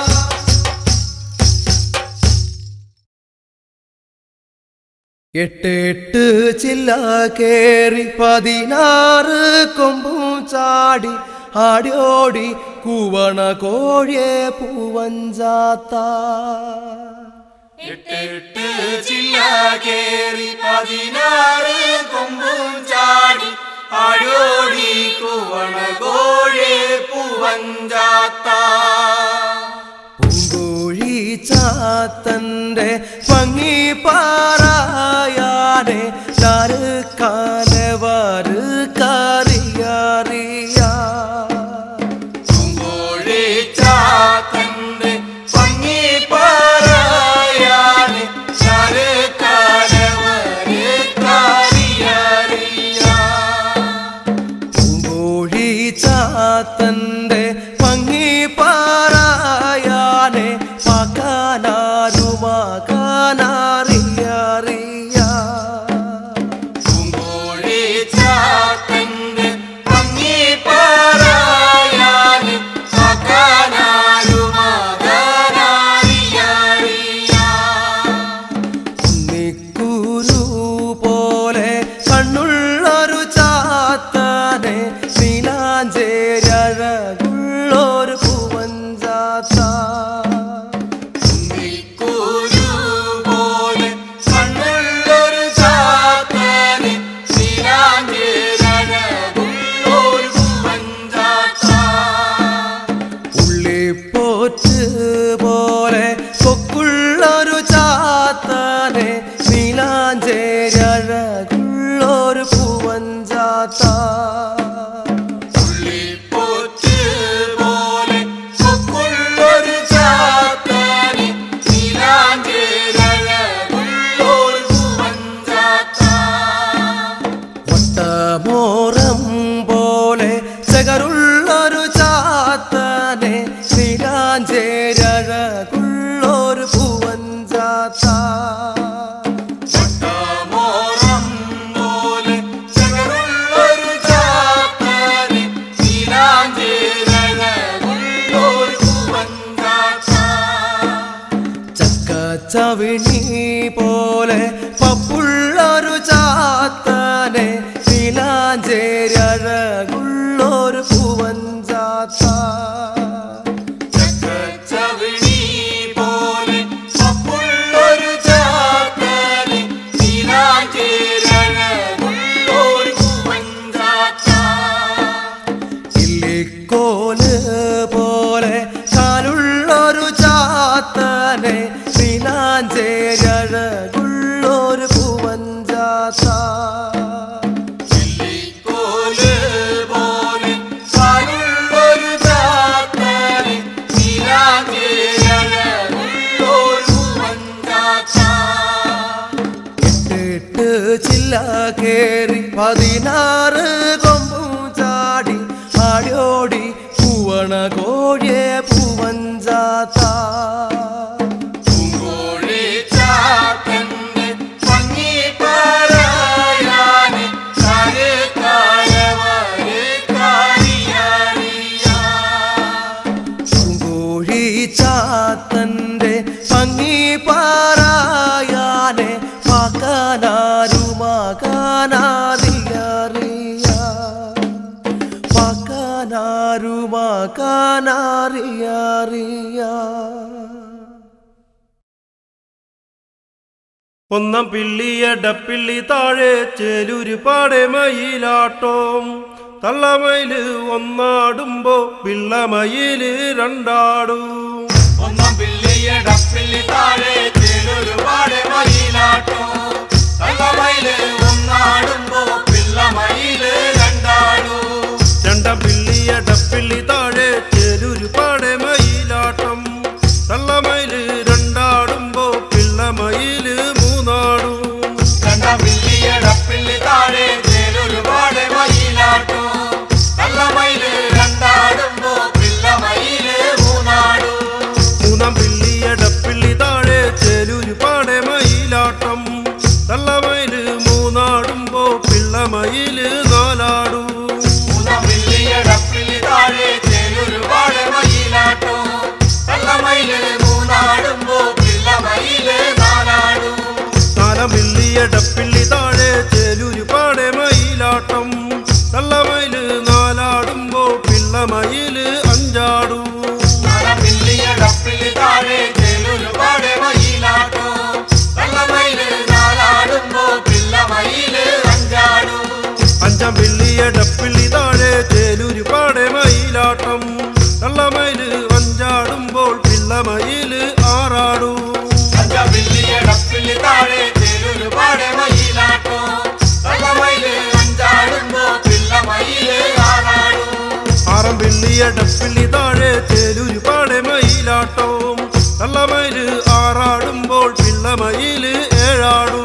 എട്ട് എട്ട് ചില്ല കേറി പതിനാറ് കൊമ്പും ചാടി ആടിയോടി കൂവണ കോഴിയെ പൂവഞ്ചാത്ത എട്ടെട്ട് ചില്ല കേറി പതിനാറ് കൊമ്പും ചാടി ആടോടി കൂവണ കോഴെ പൂവഞ്ചാത്ത പൂങ്കോഴി ചാത്തന്റെ ഭംഗി പാറായാനെ ചാറ് കാലവാറ് കറിയറിയാ കോഴി ചാത്തന്റെ ഭംഗി പറയാന് ശരക്കാലവരെ കാരിയറിയാ പൂങ്കോഴി ചാത്തന്റെ ഭംഗി പാറായാനെ പാക്കാനാരുമാകാനറിയറിയാ പൂങ്കോഴി ചാത്തന്റെ ഭംഗി പറയാന് സകനാരുമാകാനറിയറിയാ ഉണ്ണിക്കുരു പോലെ കണ്ണുള്ളൊരു ചാത്തനെ നീലാഞ്ചേരഴകുള്ളൊരു പൂവഞ്ചാത്ത കുരു പോലെ കണ്ണുള്ളൊരു ചാത്തന് ശിരാഞ്ചേരകുള്ളൊരു പഞ്ചാത്ത ഉള്ളിപ്പോറ്റ് പോലെ കൊക്കുള്ളൊരു ചാത്തനെ നീലാഞ്ചേരഴകുള്ളൊരു പൂവഞ്ചാത്ത പുള്ളിപ്പോറ്റ് പോലെ കൊക്കുള്ളൊരു ചാത്തന് ശിരാഞ്ചേരകുള്ളൊരു പഞ്ചാത്ത വട്ടമോറം പോലെ ചകരുള്ളൊരു ചാത്തനെ നീലാഞ്ചേരഴകുള്ളൊരു പൂവഞ്ചാത്ത മോറം പോലെ ചകരുള്ളൊരു ചാത്തന് ശിരാഞ്ചേരകുള്ളൊരു പഞ്ചാത്ത ചക്കച്ചവിണി പോലെ പപ്പുള്ളൊരു ചാത്തനെ നീലാഞ്ചേരഴകുള്ളൊരു പൂവഞ്ചാത്ത ചവിണി പോലെ പപ്പുള്ളൊരു ചാത്തന് ശിരാഞ്ചേരകുള്ളൊരു പഞ്ചാത്ത ഇല്ലിക്കോല് പോലെ കാലുള്ളൊരു ചാത്തനെ നീലാഞ്ചേരഴകുള്ളൊരു പൂവഞ്ചാത്ത കോല് പോലെ കാലുള്ളൊരു ചാത്തന് ശിരാഞ്ചേരകുള്ളൊരു പഞ്ചാത്ത എട്ട് ചില്ല കേറി പതിനാറ് കൊമ്പും ചാടി ആടിയോടി പൂവണ കോഴിയെ പൂവഞ്ചാത്ത പൂങ്കോഴി ചാത്തന്റെ ഭംഗി പറയാന് കരക്കാലവരെ കാരിയറിയാ പൂങ്കോഴി ചാത്തന്റെ ഭംഗി പാറായാനെ പാക്കാനാരുമാകാനാറിയറിയ പാക്കാനാരുമാകാനാറിയറിയ ഒന്നാം പിള്ളിയ ഡപ്പിള്ളി താഴെ ചേലൂരുപാടെ മയിലാട്ടം തള്ളമയില് ഒന്നാടുമ്പോ പിള്ളമയില് രണ്ടാടും ഒന്നാം പിള്ളിയെ ഡപ്പിള്ളി താഴെ ചേലൊരുപാട് മയിലാട്ടോ തള്ളമയില് ഒന്നാടുമ്പോ പിള്ളമയില് രണ്ടാടൂ രണ്ടാം പിള്ളിയ ഡപ്പിള്ളി താഴെ ചേലൂര് പിള്ളിയടപ്പിള്ളി താഴെ ചേലൂര് പാടെ മയിലാട്ടവും തള്ളമയില് ആറാടുമ്പോൾ പിള്ളമയില് ഏഴാടും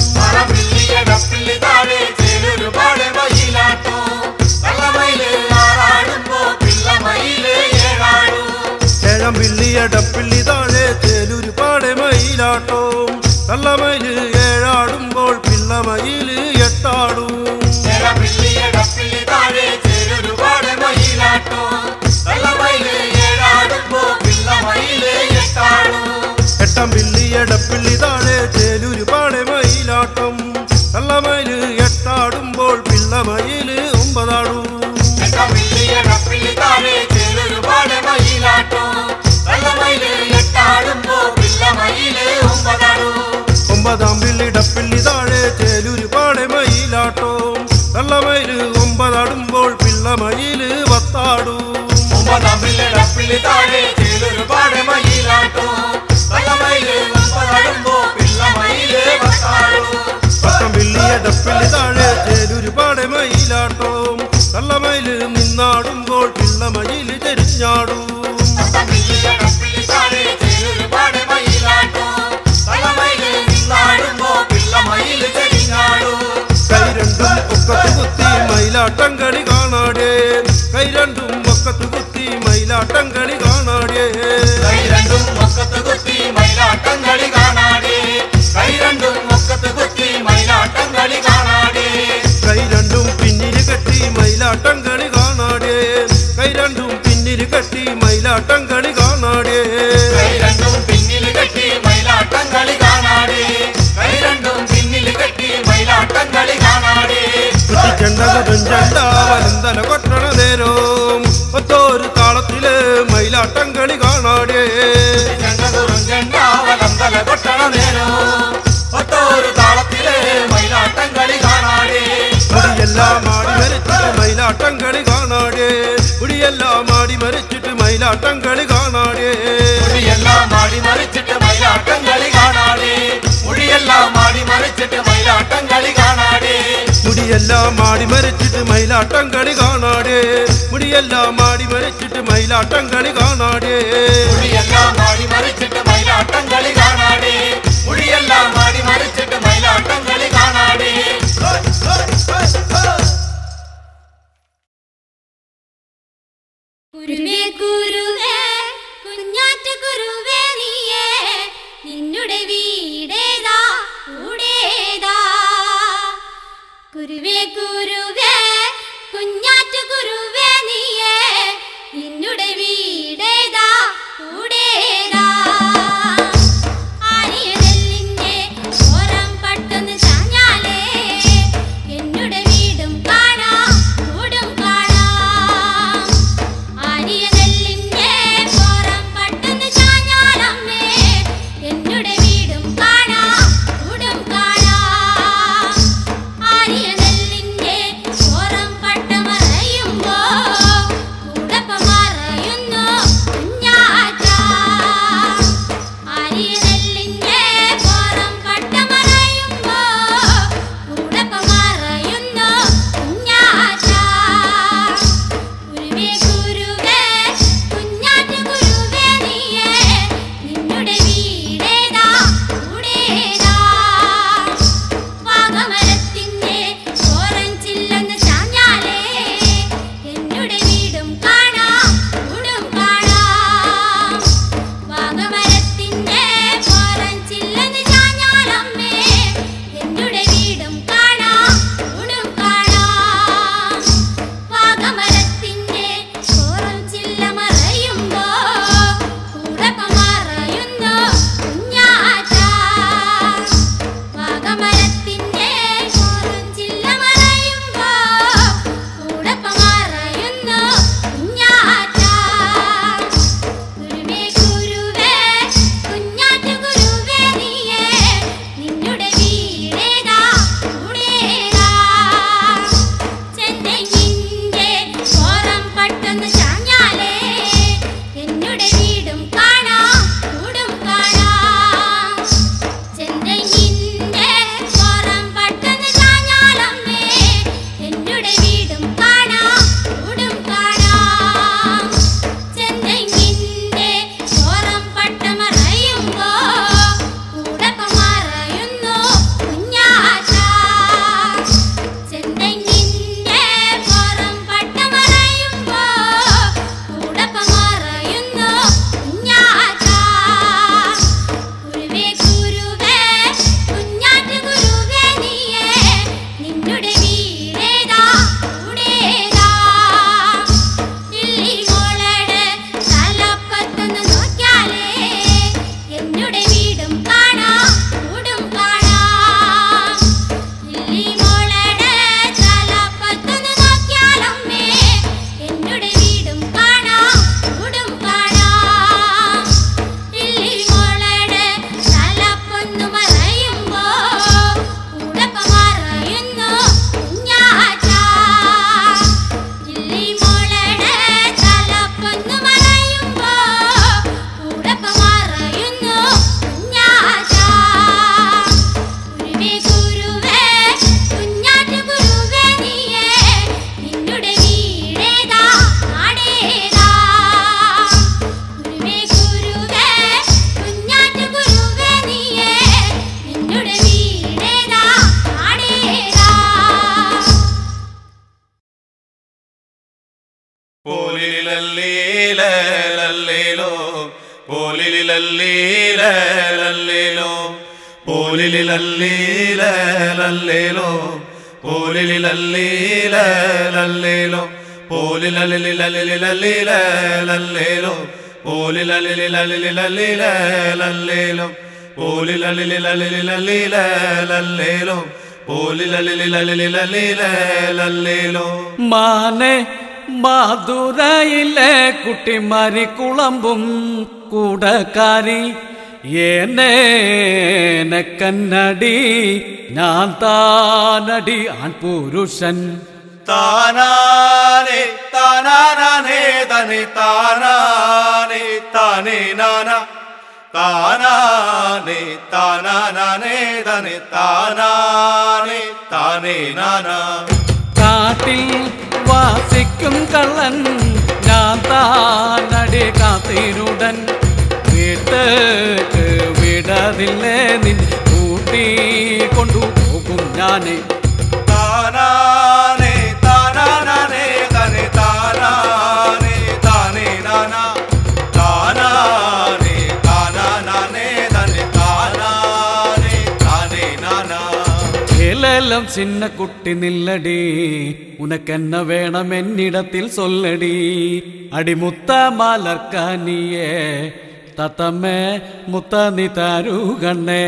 പറമ്പിള്ളിയടപ്പിള്ളി താഴെ ചേലൊരുപാട് മയിലാട്ടോ കള്ളമയില് ആറാടുമ്പോ പിള്ളമയില് ഏഴാടും ഏഴാം പിള്ളിയടപ്പിള്ളി താഴെ ചേലൂര് പാടെ മയിലാട്ടവും തള്ളമയില് ഏഴാടുമ്പോൾ പിള്ളമയില് എട്ടാടും പിള്ളിയടപ്പിള്ളി താഴെ ചേലൊരുപാട് മയിലാട്ടോ കള്ളമയില് ഏഴാടുമ്പോ പിള്ളമയില് എട്ടാടും എട്ടാം പിള്ളിയടപ്പിള്ളി താഴെ ചേലൂര് പാടെ മയിലാട്ടം തള്ളമയില് എട്ടാടുമ്പോൾ പിള്ളമയില് ഒമ്പതാടും പിള്ളിയടപ്പിള്ളി താഴെ ചേലൊരുപാട് മയിലാട്ടോ കള്ളമയില് എട്ടാടുമ്പോ പിള്ളമയില് ഒമ്പതാടും ഒമ്പതാം പിള്ളിടപ്പിള്ളി താഴെ ചേലൂര് പാടെ മയിലാട്ടവും തള്ളമയില് ഒമ്പതാടുമ്പോൾ പിള്ളമയില് പത്താടും ഒമ്പതാം പിള്ളടപ്പിള്ളി താഴെ ചേലൊരുപാട് മയിലാട്ടോ കള്ളമയില് ഒമ്പതാടുമ്പോ പിള്ളമയില് പത്താടും പത്തം പിള്ളിയടപ്പിള്ളി താഴെ ചേലൂര് പാടെ മയിലാട്ടവും തള്ളമയില് നിന്നാടുമ്പോൾ പിള്ളമയില് ചരിഞ്ഞാടും പിള്ളിയടപ്പിള്ളി താഴെ ചേലൊരുപാട് മയിലാട്ടോ കള്ളമയില് നിന്നാടുമ്പോ പിള്ളമയില് ചെരിഞ്ഞാടും കൈ രണ്ടും ഒക്കത്ത് കുത്തി മയിലാട്ടം കളി കാണാടേ കൈ രണ്ടും ഒക്കത്ത് കുത്തി മയിലാട്ടം കളി കാണാടേ കൈ രണ്ടും ഒക്കത്ത് കുത്തി മയിലാട്ടം കളി കാണാടേ കൈ രണ്ടും ഒക്കത്ത് കുത്തി മയിലാട്ടം കളി കാണാടേ കൈ രണ്ടും പിന്നില് കെട്ടി മയിലാട്ടം കളി കാണാടേ കൈ രണ്ടും പിന്നില് കെട്ടി മയിലാട്ടം കളി കാണാടേ കൈ രണ്ടും പിന്നിൽ കെട്ടി മയിലാട്ടം കളി കാണാടേ കൈ രണ്ടും പിന്നിൽ കെട്ടി മയിലാട്ടം കളി കാണാടേ കുട്ടിച്ചെണ്ടകും ചെണ്ടാവനന്തല കൊട്ടണ നേരം ഒത്തൊരു താളത്തില് മയിലാട്ടം കളി കാണാടേ ചെണ്ടതുറും ചെണ്ടാവലം തല കൊട്ടണ നേരം ഒട്ടൊരു താളത്തിലെ മയിലാട്ടം കളി കാണാടേ മുടിയെല്ലാം ആടി മരിച്ചിട്ട് മയിലാട്ടം കളി കാണാടേ മുടിയെല്ലാം ആടി മരിച്ചിട്ട് മയിലാട്ടം കളി കാണാടേ മുടിയെല്ലാം മാടി മറിച്ചിട്ട് മയിലാട്ടം കളി കാണാടേ മുടിയെല്ലാം മാടി മറിച്ചിട്ട് മയിലാട്ടം കളി കാണാടേ മുടിയെല്ലാം ആടി മരിച്ചിട്ട് മയിലാട്ടം കളി കാണാടേ മുടിയെല്ലാം ആടി മരിച്ചിട്ട് മയിലാട്ടം കളി കാണാടേ മുടിയെല്ലാം മാടി മറിച്ചിട്ട് മയിലാട്ടം കളി കാണാടേ മുടിയെല്ലാം മാടി മറിച്ചിട്ട് മയിലാട്ടം കളി കാണാടേ കുരുവേ കുരുവേ കുഞ്ഞാറ്റ കുരുവേ നീയേ നിന്നുടെ വീടേതാ കൂടേതാ കുരുവേ കുരുവേ കുഞ്ഞാറ്റ കുരുവേ നീയേ നിന്നുടെ വീടേതാ കൂടേതാ ആര്യനെല്ലിന്റെ ഓരം പട്ടൊന്ന് ചാഞ്ഞാലേ എന്നുടെ വീടും കാണാം കൂടും കാണാം ആര്യനെല്ലിന്റെ ഓരം പട്ടൊന്ന് ചാഞ്ഞാലമ്മേ എന്നുടെ വീടും കാണാം കൂടും കാണാം ആര്യനെല്ലിന്റെ ഓരം പട്ട മറയുമ്പോൾ പോലിലല്ലീലോ പോലിലല്ലീലോ പോലിലല്ലീലോ പോലിലല്ലീലോ പോലിലല്ലീലോ പോലിലല്ലീലോ പോലിലല്ലീലോ മാനെ മാതുരയിലെ കുട്ടിമാരി കുളമ്പും കൂടക്കാരി ഏനേന കന്നടി ഞാൻ താനടി ആൺപുരുഷൻ താനാനേ താനാനേ തനെ താനാനേ താനേ നാന താനാനേ താനാനേ തനെ താനാനേ താനേ നാന കാട്ടിൽ വാസിക്കും കള്ളൻ ഞാൻ താനടി കാത്തിരുടൻ വീട്ടേക്ക് വിടതില്ലേ നിൻ കൂട്ടി കൊണ്ടുപോകും ഞാനേ താനാനേ താനാനേ തനെ താനാനേ താനേ നാന താനാനേ താനാനേ തനെ താനാനേ താനേ നാന ഏലെല്ലാം சின்ன குட்டி நில்லடி உனக்கென்ன வேணும் என்னிடத்தில் சொல்லடி அடிமுத்த மலர்கனியே தத்தம்மே முத்த நீ தரு கண்ணே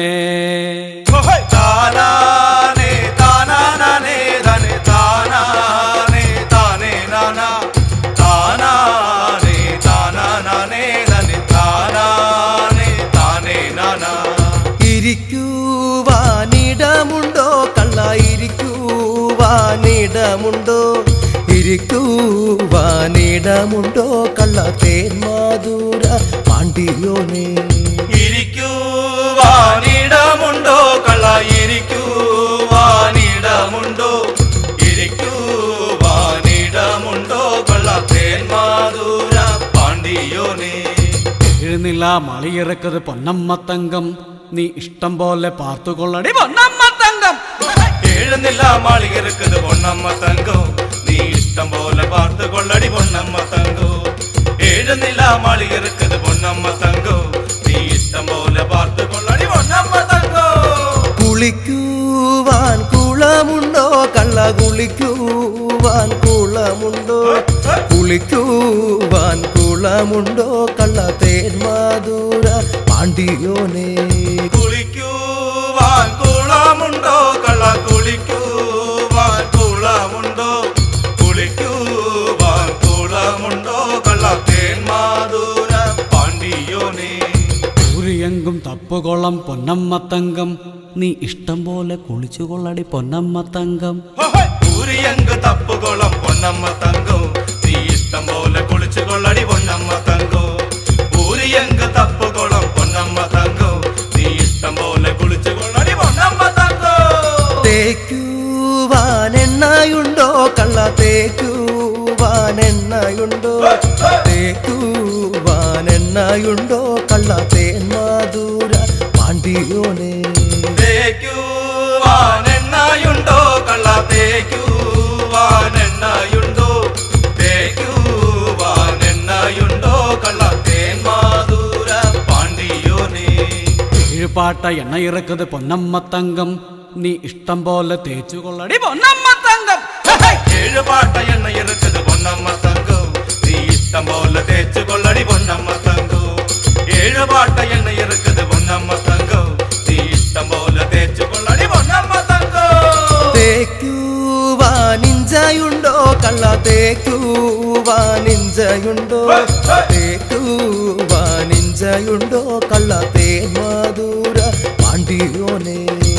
താനാനേ താനാനേ ധനെ താനാനേ താനേ നാന താനാനേ താനാനേ ധനെ താനാനേ താനേ നാന ഇരിക്കുവാനിടമുണ്ടോ കള്ള ഇരിക്കുവാനിടമുണ്ടോ ഇരിക്കുവാനിടമുണ്ടോ കള്ള തേൻ മാധുര പാണ്ഡിയോനെ ഇരിക്കുവാനിടമുണ്ടോ കള്ള ഇരിക്കുവാനിടമുണ്ടോ ഇരിക്കുവാനിടമുണ്ടോ കള്ള തേൻ മാധുര പാണ്ഡിയോനേ എഴുന്നില്ല മളിയിറക്കത് പൊന്നമ്മ തങ്കം നീ ഇഷ്ടം പോലെ പാർത്തുകൊള്ളടി പൊന്നമ്മ തങ്കം എഴുന്നില്ല മാളിക இருக்குது பொன்னம்ம தங்கம் நீ இஷ்டம் போல பார்த்து கொள்ளடி பொன்னம்ம தங்கம் എഴുന്നില്ല മാളിക இருக்குது പൊന്നമ്മ തങ്കം നീ ഇഷ്ടം പോലെ பார்த்து കൊള്ളടി പൊന്നമ്മ തങ്കം കുളിക്കുവാൻ കുളമുണ്ടോ കള്ള കുളിക്കുവാൻ കുളമുണ്ടോ കുളിക്കുവാൻ കുളമുണ്ടോ കള്ള തേൻ മാധുര പാണ്ഡിയോനെ കുളിക്കുവാൻ കുളമുണ്ടോ കള്ള കുളിക്കുവാൻ കുളമുണ്ടോ കുളിക്കുവാൻ കുളമുണ്ടോ കള്ള തേൻ മാധുര പാണ്ഡിയോനേ ഊരിയെങ്കും തപ്പുകൊള്ളം പൊന്നമ്മ തങ്കം നീ ഇഷ്ടം പോലെ കുളിച്ചുകൊള്ളടി പൊന്നമ്മ തങ്കം ഊരിയങ്ക് തപ്പുകുളം പൊന്നമ്മ തങ്കോ നീ ഇഷ്ടം പോലെ കുളിച്ചു കൊള്ളടി പൊന്നമ്മ തങ്കോ ഊരിയങ്ക് തപ്പുകുളം പൊന്നമ്മ തങ്കോ നീ ഇഷ്ടം പോലെ കുളിച്ചു കൊള്ളടി പൊന്നമ്മ തങ്കോ തേക്കുവാൻ എണ്ണയുണ്ടോ കള്ള തേക്കുവാൻ എണ്ണയുണ്ടോ തേക്കുവാൻ എണ്ണയുണ്ടോ കള്ള തേൻ മാധുര പാണ്ഡിയോനെ തേക്കുവാൻ എണ്ണയുണ്ടോ കള്ള തേക്കുവാൻ എണ്ണയുണ്ടോ തേക്കുവാൻ എണ്ണയുണ്ടോ കള്ള തേൻ മാധുര പാണ്ഡിയോനേ ഏഴുപാട്ട എണ്ണ ഇറക്കത് പൊന്നമ്മ തങ്കം നീ ഇഷ്ടം പോലെ തേച്ചുകൊള്ളടി പൊന്നമ്മ തങ്കം ഏഴ് പാട്ട എണ്ണ இருக்குது പൊന്നമ്മ തങ്കോ നീ ഇഷ്ടം പോലെ തേച്ചു കൊള്ളടി പൊന്നമ്മ തങ്കോ ഏഴ് പാട്ട എണ്ണ இருக்குது പൊന്നമ്മ തങ്കോ നീ ഇഷ്ടം പോലെ തേച്ചു കൊള്ളടി പൊന്നമ്മ തങ്കോ തേക്കുവാൻ ഇഞ്ചയുണ്ടോ കള്ള തേക്കുവാൻ ഇഞ്ചയുണ്ടോ തേക്കുവാൻ ഇഞ്ചയുണ്ടോ കള്ള തേൻ മാധുര പാണ്ഡിയോനെ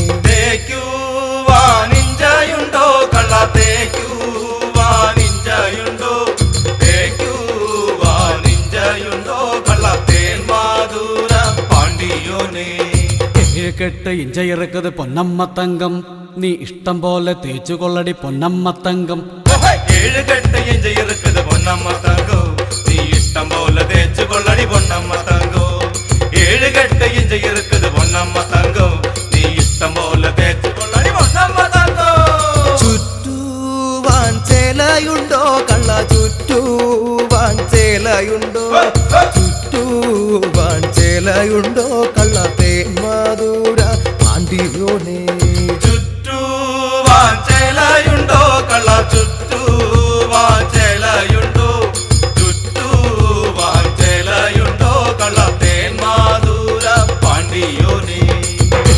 തേക്കുവാൻ ഇഞ്ചയുണ്ടോ കള്ള തേക്കുവാൻ ഇഞ്ചയുണ്ടോ തേക്കുവാൻ ഇഞ്ചയുണ്ടോ കള്ള തേൻ മാധുര പാണ്ഡിയോനേ ഏഴുകെട്ട് ഇഞ്ച ഇറക്കത് പൊന്നമ്മ തങ്കം നീ ഇഷ്ടം പോലെ തേച്ചുകൊള്ളടി പൊന്നമ്മ തങ്കം ஏழு கட்டு எஞ்ச இருக்குது பொன்னம்மா தங்கோ நீ இஷ்டம் போல தேய்ச்சு கொள்ளடி பொன்னம்மா தங்கோ ஏழு கட்டு எஞ்ச இருக்குது பொன்னம்மா தங்கோ நீ இஷ்டம் போல தேய்ச்சு கொள்ளடி பொன்னம்மா தங்கோ ചുറ്റുവാൻ ചേലയുണ്ടോ കള്ള ചുറ്റുവാൻ ചേലയുണ്ടോ ചുറ്റുവാൻ ചേല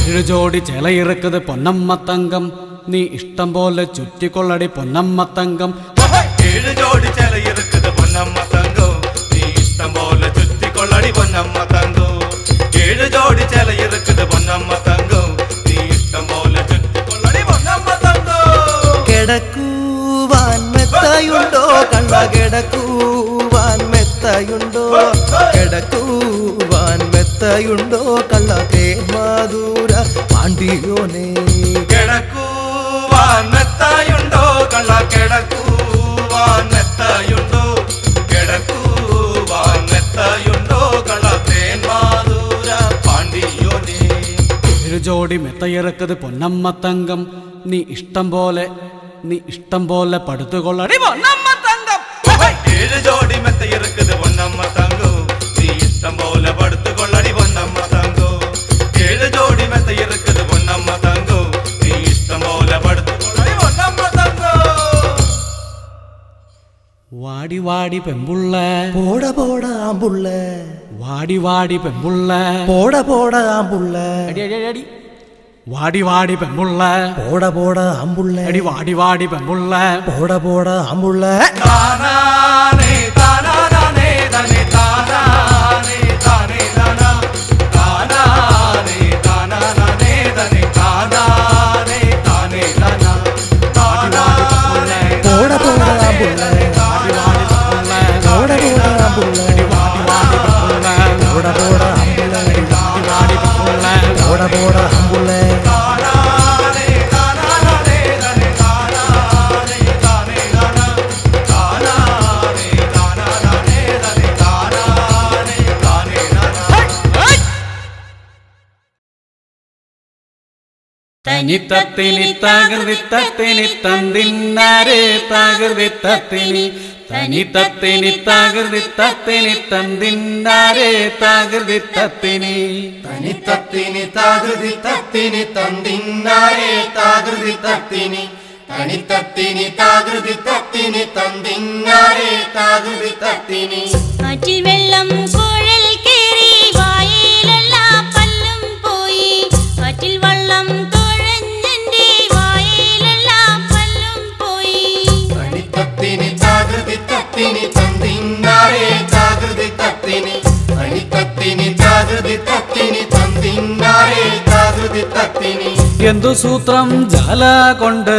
ഏഴു ജോഡി ചെലയിറക്കത് പൊന്നമ്മ തങ്കം നീ ഇഷ്ടം പോലെ ചുറ്റിക്കൊള്ളടി പൊന്നമ്മ തങ്കം ഏഴ് ജോഡി ചില இருக்குது പൊന്നമ്മ തങ്കോ നീ ഇഷ്ടം പോലെ ചുറ്റിക്കൊള്ളടി പൊന്നമ്മ തങ്കോ ഏഴ് ജോഡി ചില இருக்குது പൊന്നമ്മ തങ്കോ നീ ഇഷ്ടം പോലെ ചുറ്റിക്കൊള്ളടി പൊന്നമ്മ തങ്കോ കിടക്കുവാൻ മെത്തയുണ്ടോ കള്ള കിടക്കുവാൻ മെത്തയുണ്ടോ കിടക്കുവാൻ മെത്തയുണ്ടോ കള്ള തേന്മാതൂര പാണ്ടിയോനെ കിടക്കുവാൻ മെത്തായുണ്ടോ കള്ള കിടക്കുവാൻ മെത്തായുണ്ടോ കിടക്കുവാൻ മെത്തായുണ്ടോ കള്ള തേൻ മാതൂര പാണ്ടിയോനേ ഏഴു ജോഡി മെത്തയിറക്കത് പൊന്നമ്മ തങ്കം നീ ഇഷ്ടം പോലെ നീ ഇഷ്ടം പോലെ പടുത്തുകൊള്ളടി പൊന്നമ്മ തങ്കം ഏഴ് ജോഡി മെത്ത இருக்குது പൊന്നമ്മ തങ്കോ നീ ഇഷ്ടം പോലെ പടുത്തു കൊള്ളടി പൊന്നമ്മ തങ്കോ ഏഴ് ജോഡി മെത്ത இருக்குது പൊന്നമ്മ തങ്കോ നീ ഇഷ്ടം പോലെ പടുത്തു കൊള്ളടി പൊന്നമ്മ തങ്കോ വാടി വാടി പെമ്പുള്ള പോട പോട ആമ്പുള്ള വാടി വാടി പെമ്പുള്ള പോട പോട ആമ്പുള്ള അടി അടി അടി അടി വാടി വാടി പെമ്പുള്ള പോട പോട ആമ്പുള്ള അടി വാടി വാടി പെമ്പുള്ള പോട പോട ആമ്പുള്ള താനാനേ താനാനാനേ തനേ താനാനേ താനേ താനാ താനാനേ താനാനാനേ തനേ താനാനേ താനേ താനാ താനാനേ പോട പോട ആമ്പുള്ള പോട പോട ആമ്പുള്ള പോട പോട ആമ്പുള്ള പോട പോട ആമ്പുള്ള താനാനേ താനാനാനേ തനേ താനാനേ താനേ താനാ താനാനേ താനാനാനേ തനേ താനാനേ താനേ താനാ തനി തത്തിനി തകൃതി തത്തിനി തന്തിന്നാരേ തകൃതി തത്തിനി തനി തത്തിനി തകൃതി തത്തിനി തന്തിന്നാരേ തകൃതി തത്തിനി തനിത്തത്തിനി താകൃതി തത്തിനി തന്തിന്നാരേ താകൃതി തത്തിനി തനിത്തത്തിനി താകൃതി തത്തിനി തന്തിന്നാരേ താകൃതി തത്തിനി ആറ്റിൽ വെള്ളം കുഴൽ കേറി വായിലുള്ള പല്ലും പോയി ആറ്റിൽ വെള്ളം തുഴഞ്ഞെന്റെ വായിലുള്ള പല്ലും പോയി തനിത്തത്തിനി താകൃതി തത്തിനി തന്തിന്നാരേ താകൃതി തത്തിനി തനിത്തത്തിനി താകൃതി തത്തിനി തന്തിന്നാരേ താകൃതി തത്തിനി എന്തു സൂത്രം ജാല കൊണ്ട്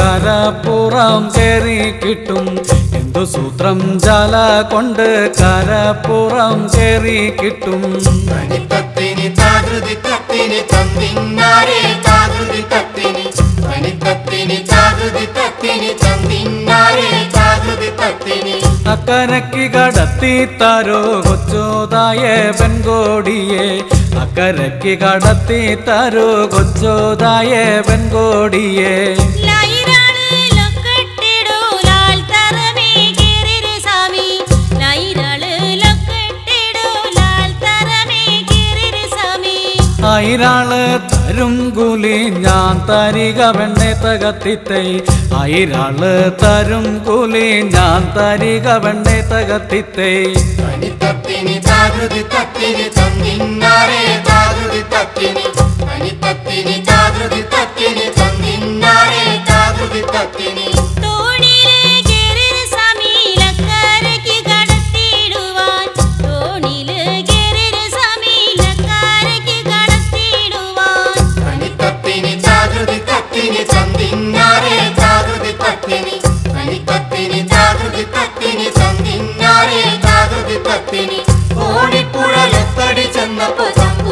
കരപ്പുറം കേറി കിട്ടും എന്തു സൂത്രം ജാല കൊണ്ട് കരപ്പുറം കേറി കിട്ടും തനിത്തത്തിനി താകൃതി തത്തിനി തന്തിന്നാരേ താകൃതി തത്തിനി തനിത്തത്തിനി താകൃതി തത്തിനി തന്തിന്നാരേ താകൃതി തത്തിനി അക്കരയ്ക്ക് കടത്തി തരോ കൊച്ചോതായ പെൺകോടിയെ അക്കരയ്ക്ക് കടത്തി തരോ കൊച്ചോതായ പെൺകോടിയെ ലൈരാള് ലൊക്കെട്ടിടോ ലാൽ തറമേ കേറിരു സാമി ലൈരാള് ലൊക്കെട്ടിടോ ലാൽ തറമേ കേറിരു സാമി ആയിരാള് തരും കൂലി ഞാൻ തരിക വെണ്ണെ തകത്തിത്തൈ ആയിരാള് തരും കൂലി ഞാൻ തരിക വെണ്ണെ തകത്തിത്തൈ തനിത്തത്തിനി താകൃതി തത്തിനി തന്തിന്നാരേ താകൃതി തത്തിനി തനിത്തത്തിനി താകൃതി തത്തിനി തന്തിന്നാരേ താകൃതി തത്തിനി തോണിയിലെ കേറിരു സാമി ലക്കരയ്ക്ക് കടത്തിയിടുവാൻ തോണിയില് കേറിരു സാമി ലക്കരയ്ക്ക് കടത്തിയിടുവാൻ തനിത്തത്തിനി താകൃതി തത്തിനി തന്തിന്നാരേ താകൃതി തത്തിനി തനിത്തത്തിനി താകൃതി തത്തിനി തന്തിന്നാരേ താകൃതി തത്തിനി ഓടിപ്പുഴലത്തടി ചെന്നപ്പോ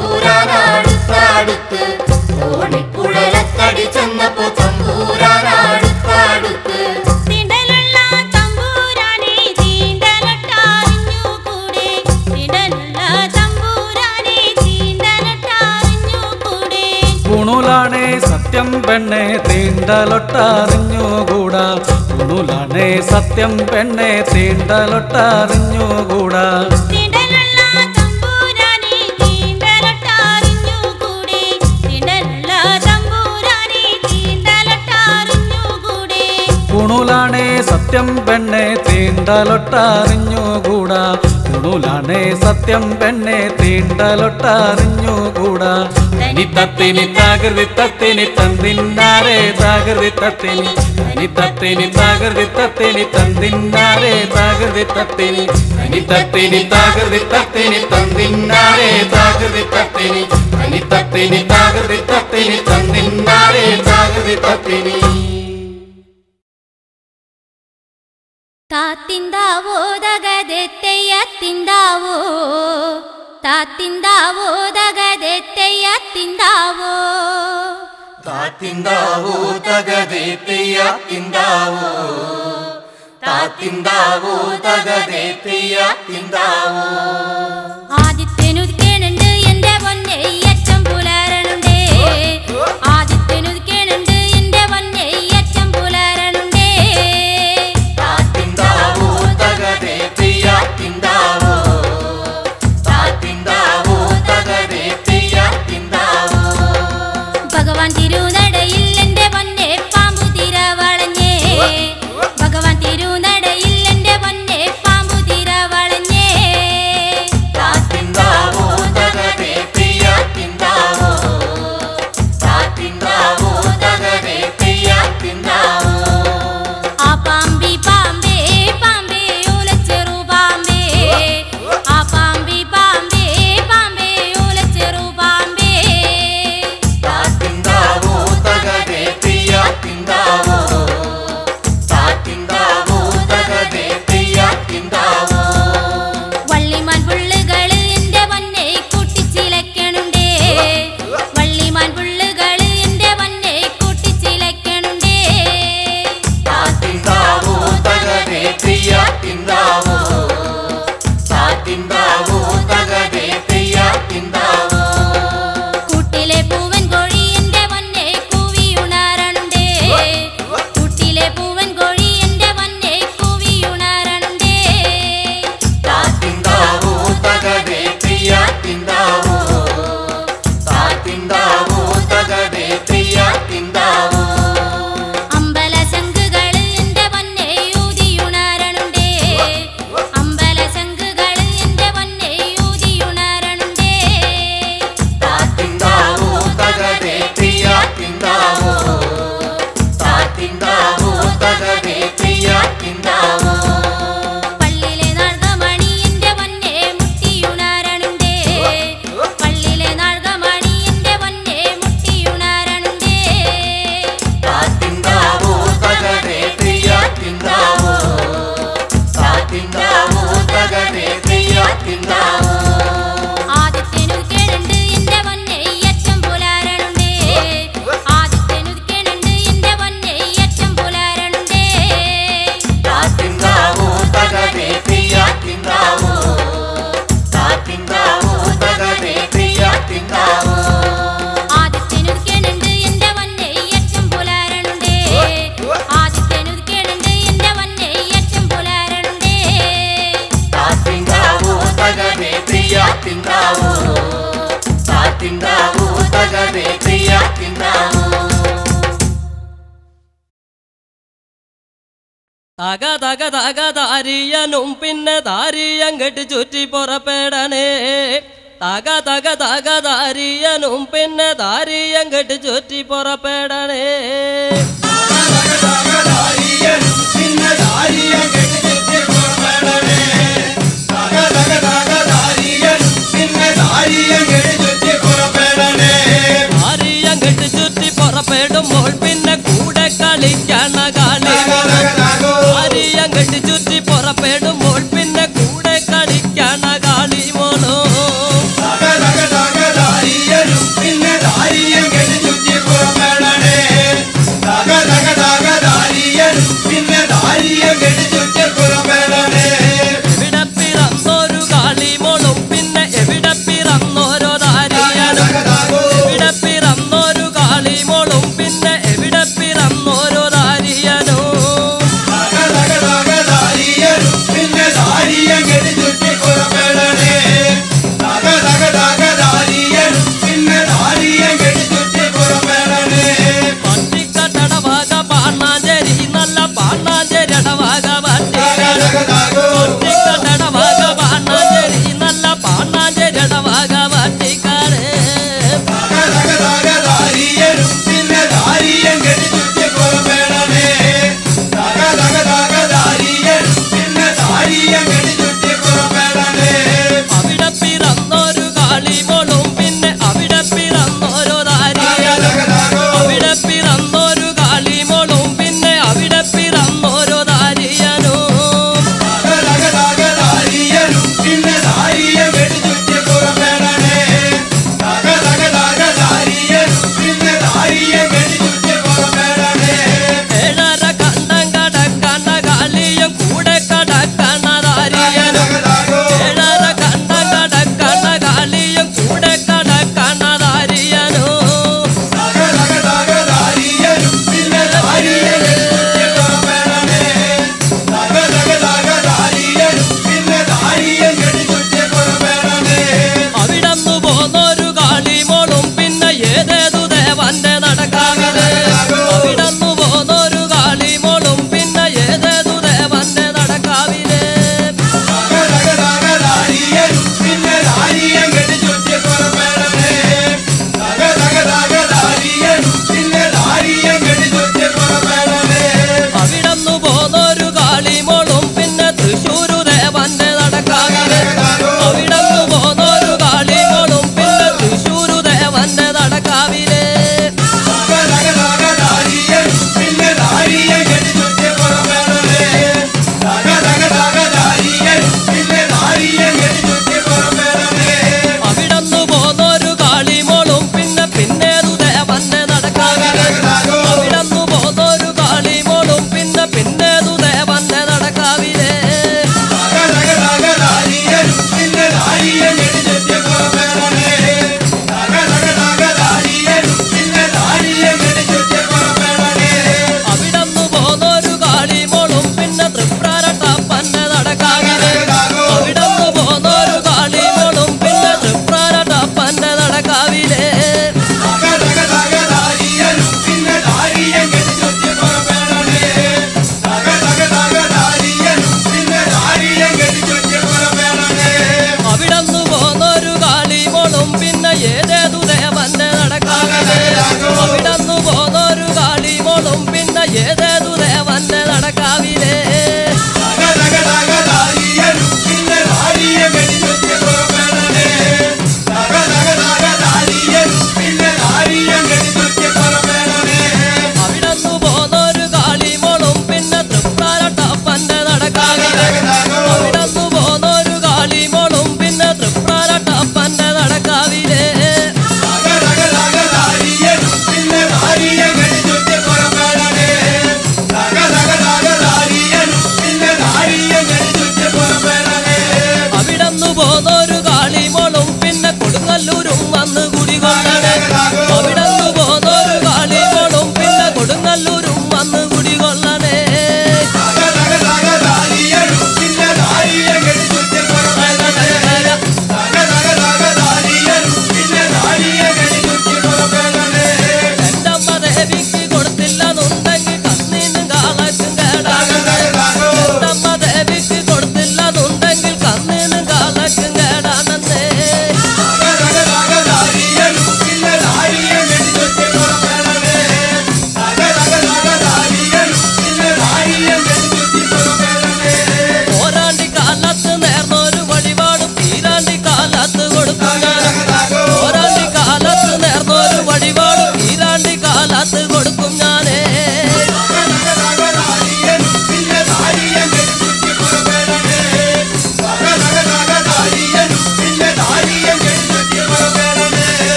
തമ്പൂരാനാടുത്താടുത്ത് ഓടിപ്പുഴലത്തടി ചെന്നപ്പോ തമ്പൂരാനാടുത്താടുത്ത് തിണ്ടലുള്ള തമ്പൂരാനെ തീണ്ടലൊട്ടറിഞ്ഞുകൂടെ തിണ്ടലുള്ള തമ്പൂരാനെ തീണ്ടലൊട്ടറിഞ്ഞുകൂടെ കുണുലാണേ സത്യം പെണ്ണെ തീണ്ടലൊട്ടറിഞ്ഞുകൂടാ കുണുലാണേ സത്യം പെണ്ണെ തീണ്ടലൊട്ടറിഞ്ഞുകൂടാ തിണ്ടലുള്ള തമ്പൂരാനെ തീണ്ടലൊട്ടറിഞ്ഞുകൂടെ തിണ്ടലുള്ള തമ്പൂരാനെ തീണ്ടലൊട്ടറിഞ്ഞുകൂടെ കുണുലാണേ സത്യം പെണ്ണെ തീണ്ടലൊട്ടറിഞ്ഞുകൂടാ കുണുലാണേ സത്യം പെണ്ണെ തീണ്ടലൊട്ടറിഞ്ഞുകൂടാ തനി തനി തത്തിനി തകൃതി തത്തിനി തന്തിന്നാരേ തകൃതി തത്തിനി തനി തത്തിനി തകൃതി തത്തിനി തന്തിന്നാരേ തകൃതി തത്തിനി തനി തത്തിനി തകൃതി തത്തിനി തന്തിന്നാരേ തകൃതി തത്തിനി തനി തത്തിനി തകൃതി തത്തിനി തന്തിന്നാരേ തകൃതി തത്തിനി താത്തിന്താവോ ദഗതെത്തയ്യത്തിന്താവോ താത്തിന്താവോ ദഗതെത്തയ്യത്തിന്താവോ താത്തിന്താവോ തകതേ തെയ്യാത്തിന്താവോ താത്തിന്താവോ തകതേ തെയ്യാത്തിന്താവോ ആദിത്യനുദിക്കണുണ്ട് എന്റെ പൊന്നെ അച്ഛൻ പുലരണുണ്ടേ ആദിത്യനുദിക്കണുണ്ട് എന്റെ പൊന്നെ അച്ഛൻ പുലരണുണ്ടേ താത്തിന്താവോ തകതേ തെയ്യാത്തിന്താവോ താത്തിന്താവോ തകതേ തെയ്യാത്തിന്താവോ ഭഗവാൻ തിരുനടയിൽ എന്റെ പൊന്നെ പാമ്പു തിര വളഞ്ഞേ ഭഗവാൻ തിരുനടയിൽ എന്റെ പൊന്നെ പാമ്പു തിര വളഞ്ഞേ താത്തിന്താവോ തകതേ തെയ്യാത്തിന്താവോ താത്തിന്താവോ തകതേ തെയ്യാത്തിന്താവോ ആ പാമ്പി പാമ്പേ പാമ്പേ ഓലച്ചെറു പാമ്പേ ആ പാമ്പി പാമ്പേ പാമ്പേ ഓലച്ചെറു പാമ്പേ താത്തിന്താവോ തകതേ തെയ്യാത്തിന്താവോ താത്തിന്താവോ തകതേ തെയ്യാത്തിന്താവോ വള്ളിമാൻ പുള്ളുകള് എന്റെ പൊന്നെ കൂട്ടിച്ചിലക്കണുണ്ടേ വള്ളിമാൻ പുള്ളുകള് എന്റെ പൊന്നെ കൂട്ടിച്ചിലക്കണുണ്ടേ താത്തിന്താവോ തകതേ തെയ്യാത്തിന്താവോ താത്തിന്താവോ തകതേ തെയ്യാത്തിന്താവോ കൂട്ടിലെ പൂവൻ കോഴി എന്റെ പൊന്നെ കൂവിയുണരണുണ്ടേ കൂട്ടിലെ പൂവൻ കോഴി എന്റെ പൊന്നെ കൂവിയുണരണുണ്ടേ താത്തിന്താവോ തകതേ തെയ്യാത്തിന്താവോ താത്തിന്താവോ തകതേ തെയ്യാത്തിന്താവോ അമ്പല ശംഖുകള് എന്റെ പൊന്നെ ഊതിയുണരണുണ്ടേ അമ്പല ശംഖുകള് എന്റെ പൊന്നെ ഊതിയുണരണുണ്ടേ താത്തിന്താവോ തകതേ തെയ്യാത്തിന്താവോ താത്തിന്താവോ തകതേ തെയ്യാത്തിന്താവോ പള്ളിയിലെ നാൾകമണി എന്റെ പൊന്നെ മുട്ടിയുണരണുണ്ടേ പള്ളിയിലെ നാൾകമണി എന്റെ പൊന്നെ മുട്ടിയുണരണുണ്ടേ താത്തിന്താവോ തകതേ തെയ്യാത്തിന്താവോ താത്തിന്താവോ തകതേ തെയ്യാത്തിന്താവോ ആദിത്യനുദിക്കണുണ്ട് എന്റെ പൊന്നെ അച്ഛൻ പുലരണുണ്ടേ ആദിത്യനുദിക്കണുണ്ട് എന്റെ പൊന്നെ അച്ഛൻ പുലരണുണ്ടേ താത്തിന്താവോ തകതേ തെയ്യാത്തിന്താവോ താത്തിന്താവോ തകതേ തെയ്യാത്തിന്താവോ ആദിത്യനുദിക്കണുണ്ട് എന്റെ പൊന്നെ അച്ഛൻ പുലരണുണ്ടേ ആദിത്യനുദിക്കണുണ്ട് എന്റെ പൊന്നെ അച്ഛൻ പുലരണുണ്ടേ താത്തിന്താവോ തകതേ തെയ്യാത്തിന്താവോ താത്തിന്താവോ തകതേ തെയ്യാത്തിന്താവോ തക തക തക താരിയനും പിന്നെ താരിയം കെട്ടി ചുറ്റി പുറപ്പെടണേ തക തക തക താരിയനും പിന്നെ താരിയം കെട്ടി ചുറ്റി പുറപ്പെടണേ താരിയം കെട്ടി ചുറ്റി പുറപ്പെടുമ്പോൾ പിന്നെ കൂടെ കളിക്കണ കളി താരിയം കെട്ടി ചുറ്റി പുറപ്പെടുമ്പോൾ പിന്നെ കൂടെ കളിക്കണ കളി മോനോ പിന്നെ ധാരിയം കെട്ടി ചുറ്റി പുറപ്പെടണേ തക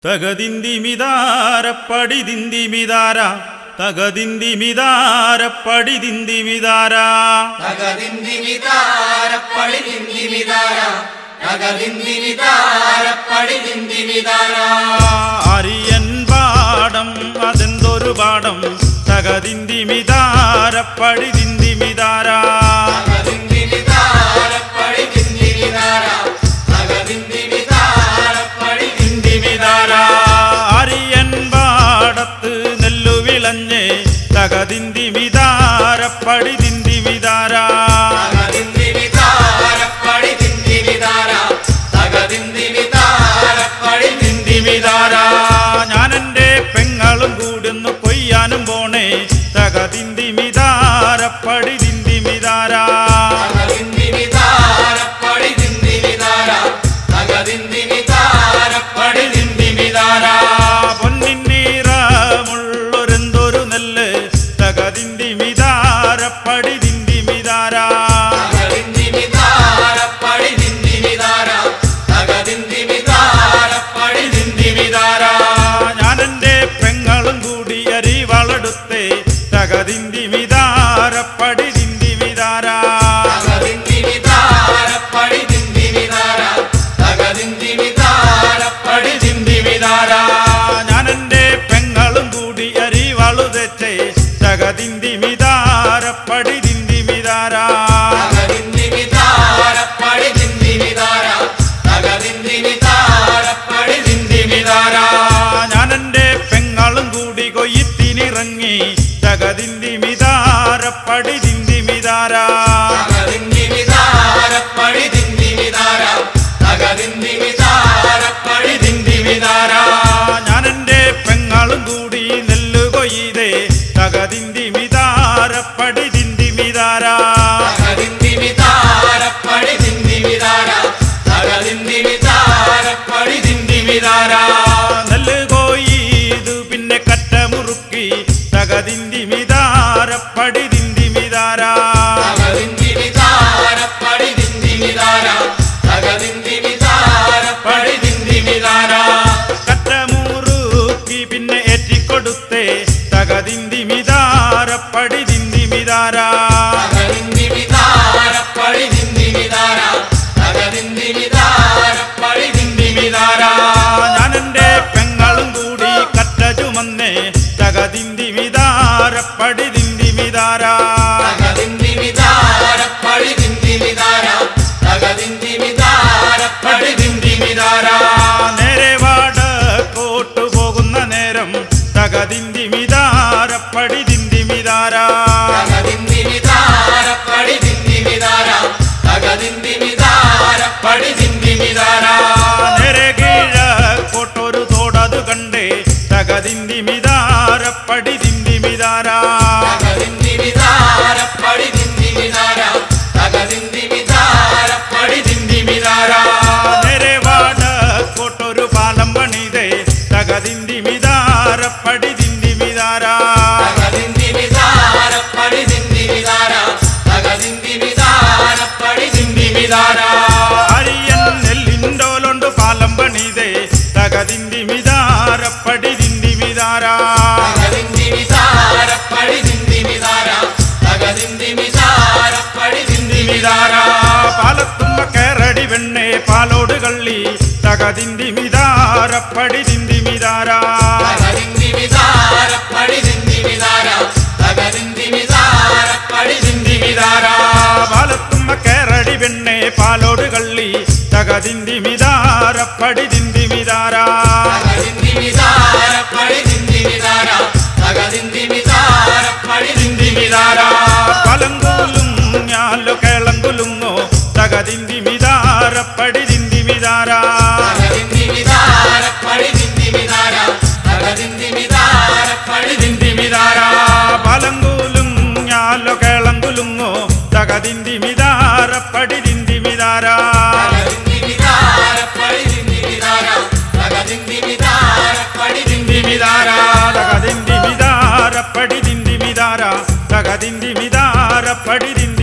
തകതിന്തിമിതാരപ്പടി ദിന്തിമിതാര തകതിന്തിമിതാരപ്പടി ദിന്തിമിതാര തകതിന്തിമിതാരപ്പടി ദിന്തിമിതാര തകതിന്തിമിതാരപ്പടി ദിന്തിമിതാര അരിയൻ പാടം അതെന്തൊരു പാടം തകതിന്തിമിതാരപ്പടി ദിന്തിമിതാര തകതിന്തിമിതാരപ്പടി ദിന്തിമിതാര തകതിന്തിമിതാരപ്പടി ദിന്തിമിതാര അരിയൻ പാടത്ത് നെല്ലു വിളഞ്ഞ് തകതിന്തിമിതാരപ്പടി ദിന്തിമിതാര തകതിന്തിമിതാരപ്പടി ദിന്തിമിതാര തകതിന്തിമിതാരപ്പടി ദിന്തിമിതാര ഞാൻ എൻ്റെ പെങ്ങളും കൂടുന്നു കൊയ്യാനും പോണേ തകതിന്തിമിതാരപ്പടി ദിന്തിമിതാര തകതിന്തിമിതാരപ്പടി ദിന്തിമിതാര തകതിന്തിമിതാരപ്പടി ദിന്തിമിതാര പൊന്നിന്നീറമുള്ളൊരെന്തൊരു നെല്ല് തകതിന്തിമിതാരപ്പടി ദിന്തിമിതാര തകതിന്തിമിതാരപ്പടി ദിന്തിമിതാര തകതിന്തിമിതാരപ്പടി ദിന്തിമിതാര ഞാൻ എൻ്റെ പെങ്ങളും കൂടി അരി വളടുത്തേ തകതിന്തിമിതാരപ്പടി ദിന്തിമിതാര തകതിന്തിമിതാരപ്പടി ദിന്തിമിതാര തകതിന്തിമിതാരപ്പടി ദിന്തിമിതാര ഞാൻ എൻ്റെ പെങ്ങളും കൂടി അരി വളുതെച്ചേ തകതിന്തിമിതാരപ്പടി ദിന്തിമിതാര തകതിന്തിമിതാരപ്പടി ദിന്തിമിതാര തകതിന്തിമിതാരപ്പടി ദിന്തിമിതാര ഞാൻ എൻ്റെ പെങ്ങളും കൂടി കൊയ്ത്തിനിറങ്ങി തകതിന്തിമിതാരപ്പടി ദിന്തിമിതാര തകതിന്തിമിതാരപ്പടി ദിന്തിമിതാര തകതിന്തിമിതാരപ്പടി ദിന്തിമിതാര ഞാൻ എൻ്റെ പെങ്ങളും കൂടി നെല്ലു കൊയ്തേ തകതിന്തിമിതാരപ്പടി ദിന്തിമിതാര തകതിന്തിമിതാരപ്പടി ദിന്തിമിതാര തകതിന്തിമിതാരപ്പടി ദിന്തിമിതാര നെല്ല് കൊയ്തു പിന്നെ കറ്റ മുറുക്കി തകതിന്തിമിതാരപ്പടി ദിന്തിമിതാര തകതിന്തിമിതാരപ്പടി ദിന്തിമിതാര തകതിന്തിമിതാരപ്പടി ദിന്തിമിതാര കറ്റ മുറുക്കി പിന്നെ ഏറ്റിക്കൊടുത്തേ തകതിന്തിമിതാരപ്പടി ദിന്തിമിതാര തകതിന്തിമിതാരപ്പടി ദിന്തിമിതാര തകതിന്തിമിതാരപ്പടി ദിന്തിമിതാര ഞാൻ എൻ്റെ പെങ്ങളും കൂടി കറ്റ ചുമന്നേ തകതിന്തിമിതാരപ്പടി ദിന്തിമിതാര തകതിന്തിമിതാരപ്പടി ദിന്തിമിതാര തകതിന്തിമിതാരപ്പടി ദിന്തിമിതാര നേരെ വാട കോട്ടു പോകുന്ന നേരം തകതിന്തിമിതാരപ്പടി ദിന്തിമിതാര തകതിന്തിമിതാരപ്പടി ദിന്തിമിതാര തകതിന്തിമിതാരപ്പടി ദിന്തിമിതാര നേരെ കീഴ കോട്ടൊരു തോടതു കണ്ടേ തകതിന്തിമിതാരപ്പടി ദിന്തിമിതാര തകതിന്തിമിതാരപ്പടി ദിന്തിമിതാര തകതിന്തിമിതാരപ്പടി ദിന്തിമിതാര നേരെ വാട കോട്ടൊരു പാലം പണിതേ തകതിന്തിമിതാരപ്പടി ദിന്തിമിതാര തകതിന്തിമിതാരപ്പടി ദിന്തിമിതാര തകതിന്തിമിതാരപ്പടി ദിന്തിമിതാര അരിയൻ നെല്ലിൻഡോലുണ്ട് പാലം പണിതേ തകതിന്തിമിതാരപ്പടി ദിന്തിമിതാര തകതിന്തിമിതാരപ്പടി ദിന്തിമിതാര തകതിന്തിമിതാരപ്പടി ദിന്തിമിതാര പാലത്തുമ്മ കേറടി വെണ്ണേ പാലോട് കള്ളി തകതിന്തിമിതാരപ്പടി ദിന്തിമിതാര തകതിന്തിമിതാരപ്പടി ദിന്തിമിതാര തകതിന്തിമിതാരപ്പടി ദിന്തിമിതാര പാലത്തുമ്മ കേറടി വെണ്ണേ പാലോട് കള്ളി തകതിന്തിമിതാരപ്പടി ദിന്തിമിതാര തകതിന്തിമിതാരപ്പടി ദിന്തിമിതാര തകതിന്തിമിതാരപ്പടി ദിന്തിമിതാര പലങ്കൂലും ഞാലോ കേളങ്കുലുങ്ങോ തകതിന്തിമിതാരപ്പടി ദിന്തിമിതാര തകതിന്തിമിതാരപ്പടി ദിന്തിമിതാര തകതിന്തിമിതാരപ്പടി ദിന്തിമിതാര പലങ്കൂലും ഞാലോ കേളങ്കുലുങ്ങോ തകതിന്തിമിതാരപ്പടി ദിന്തിമിതാര തകതിന്തിമിതാരപ്പടി ദിന്തിമിതാര തകതിന്തിമിതാരപ്പടി ദിന്തിമിതാര തകതിന്തിമിതാരപ്പടി ദിന്തിമിതാര തകതിന്തിമിതാരപ്പടി ദിന്തി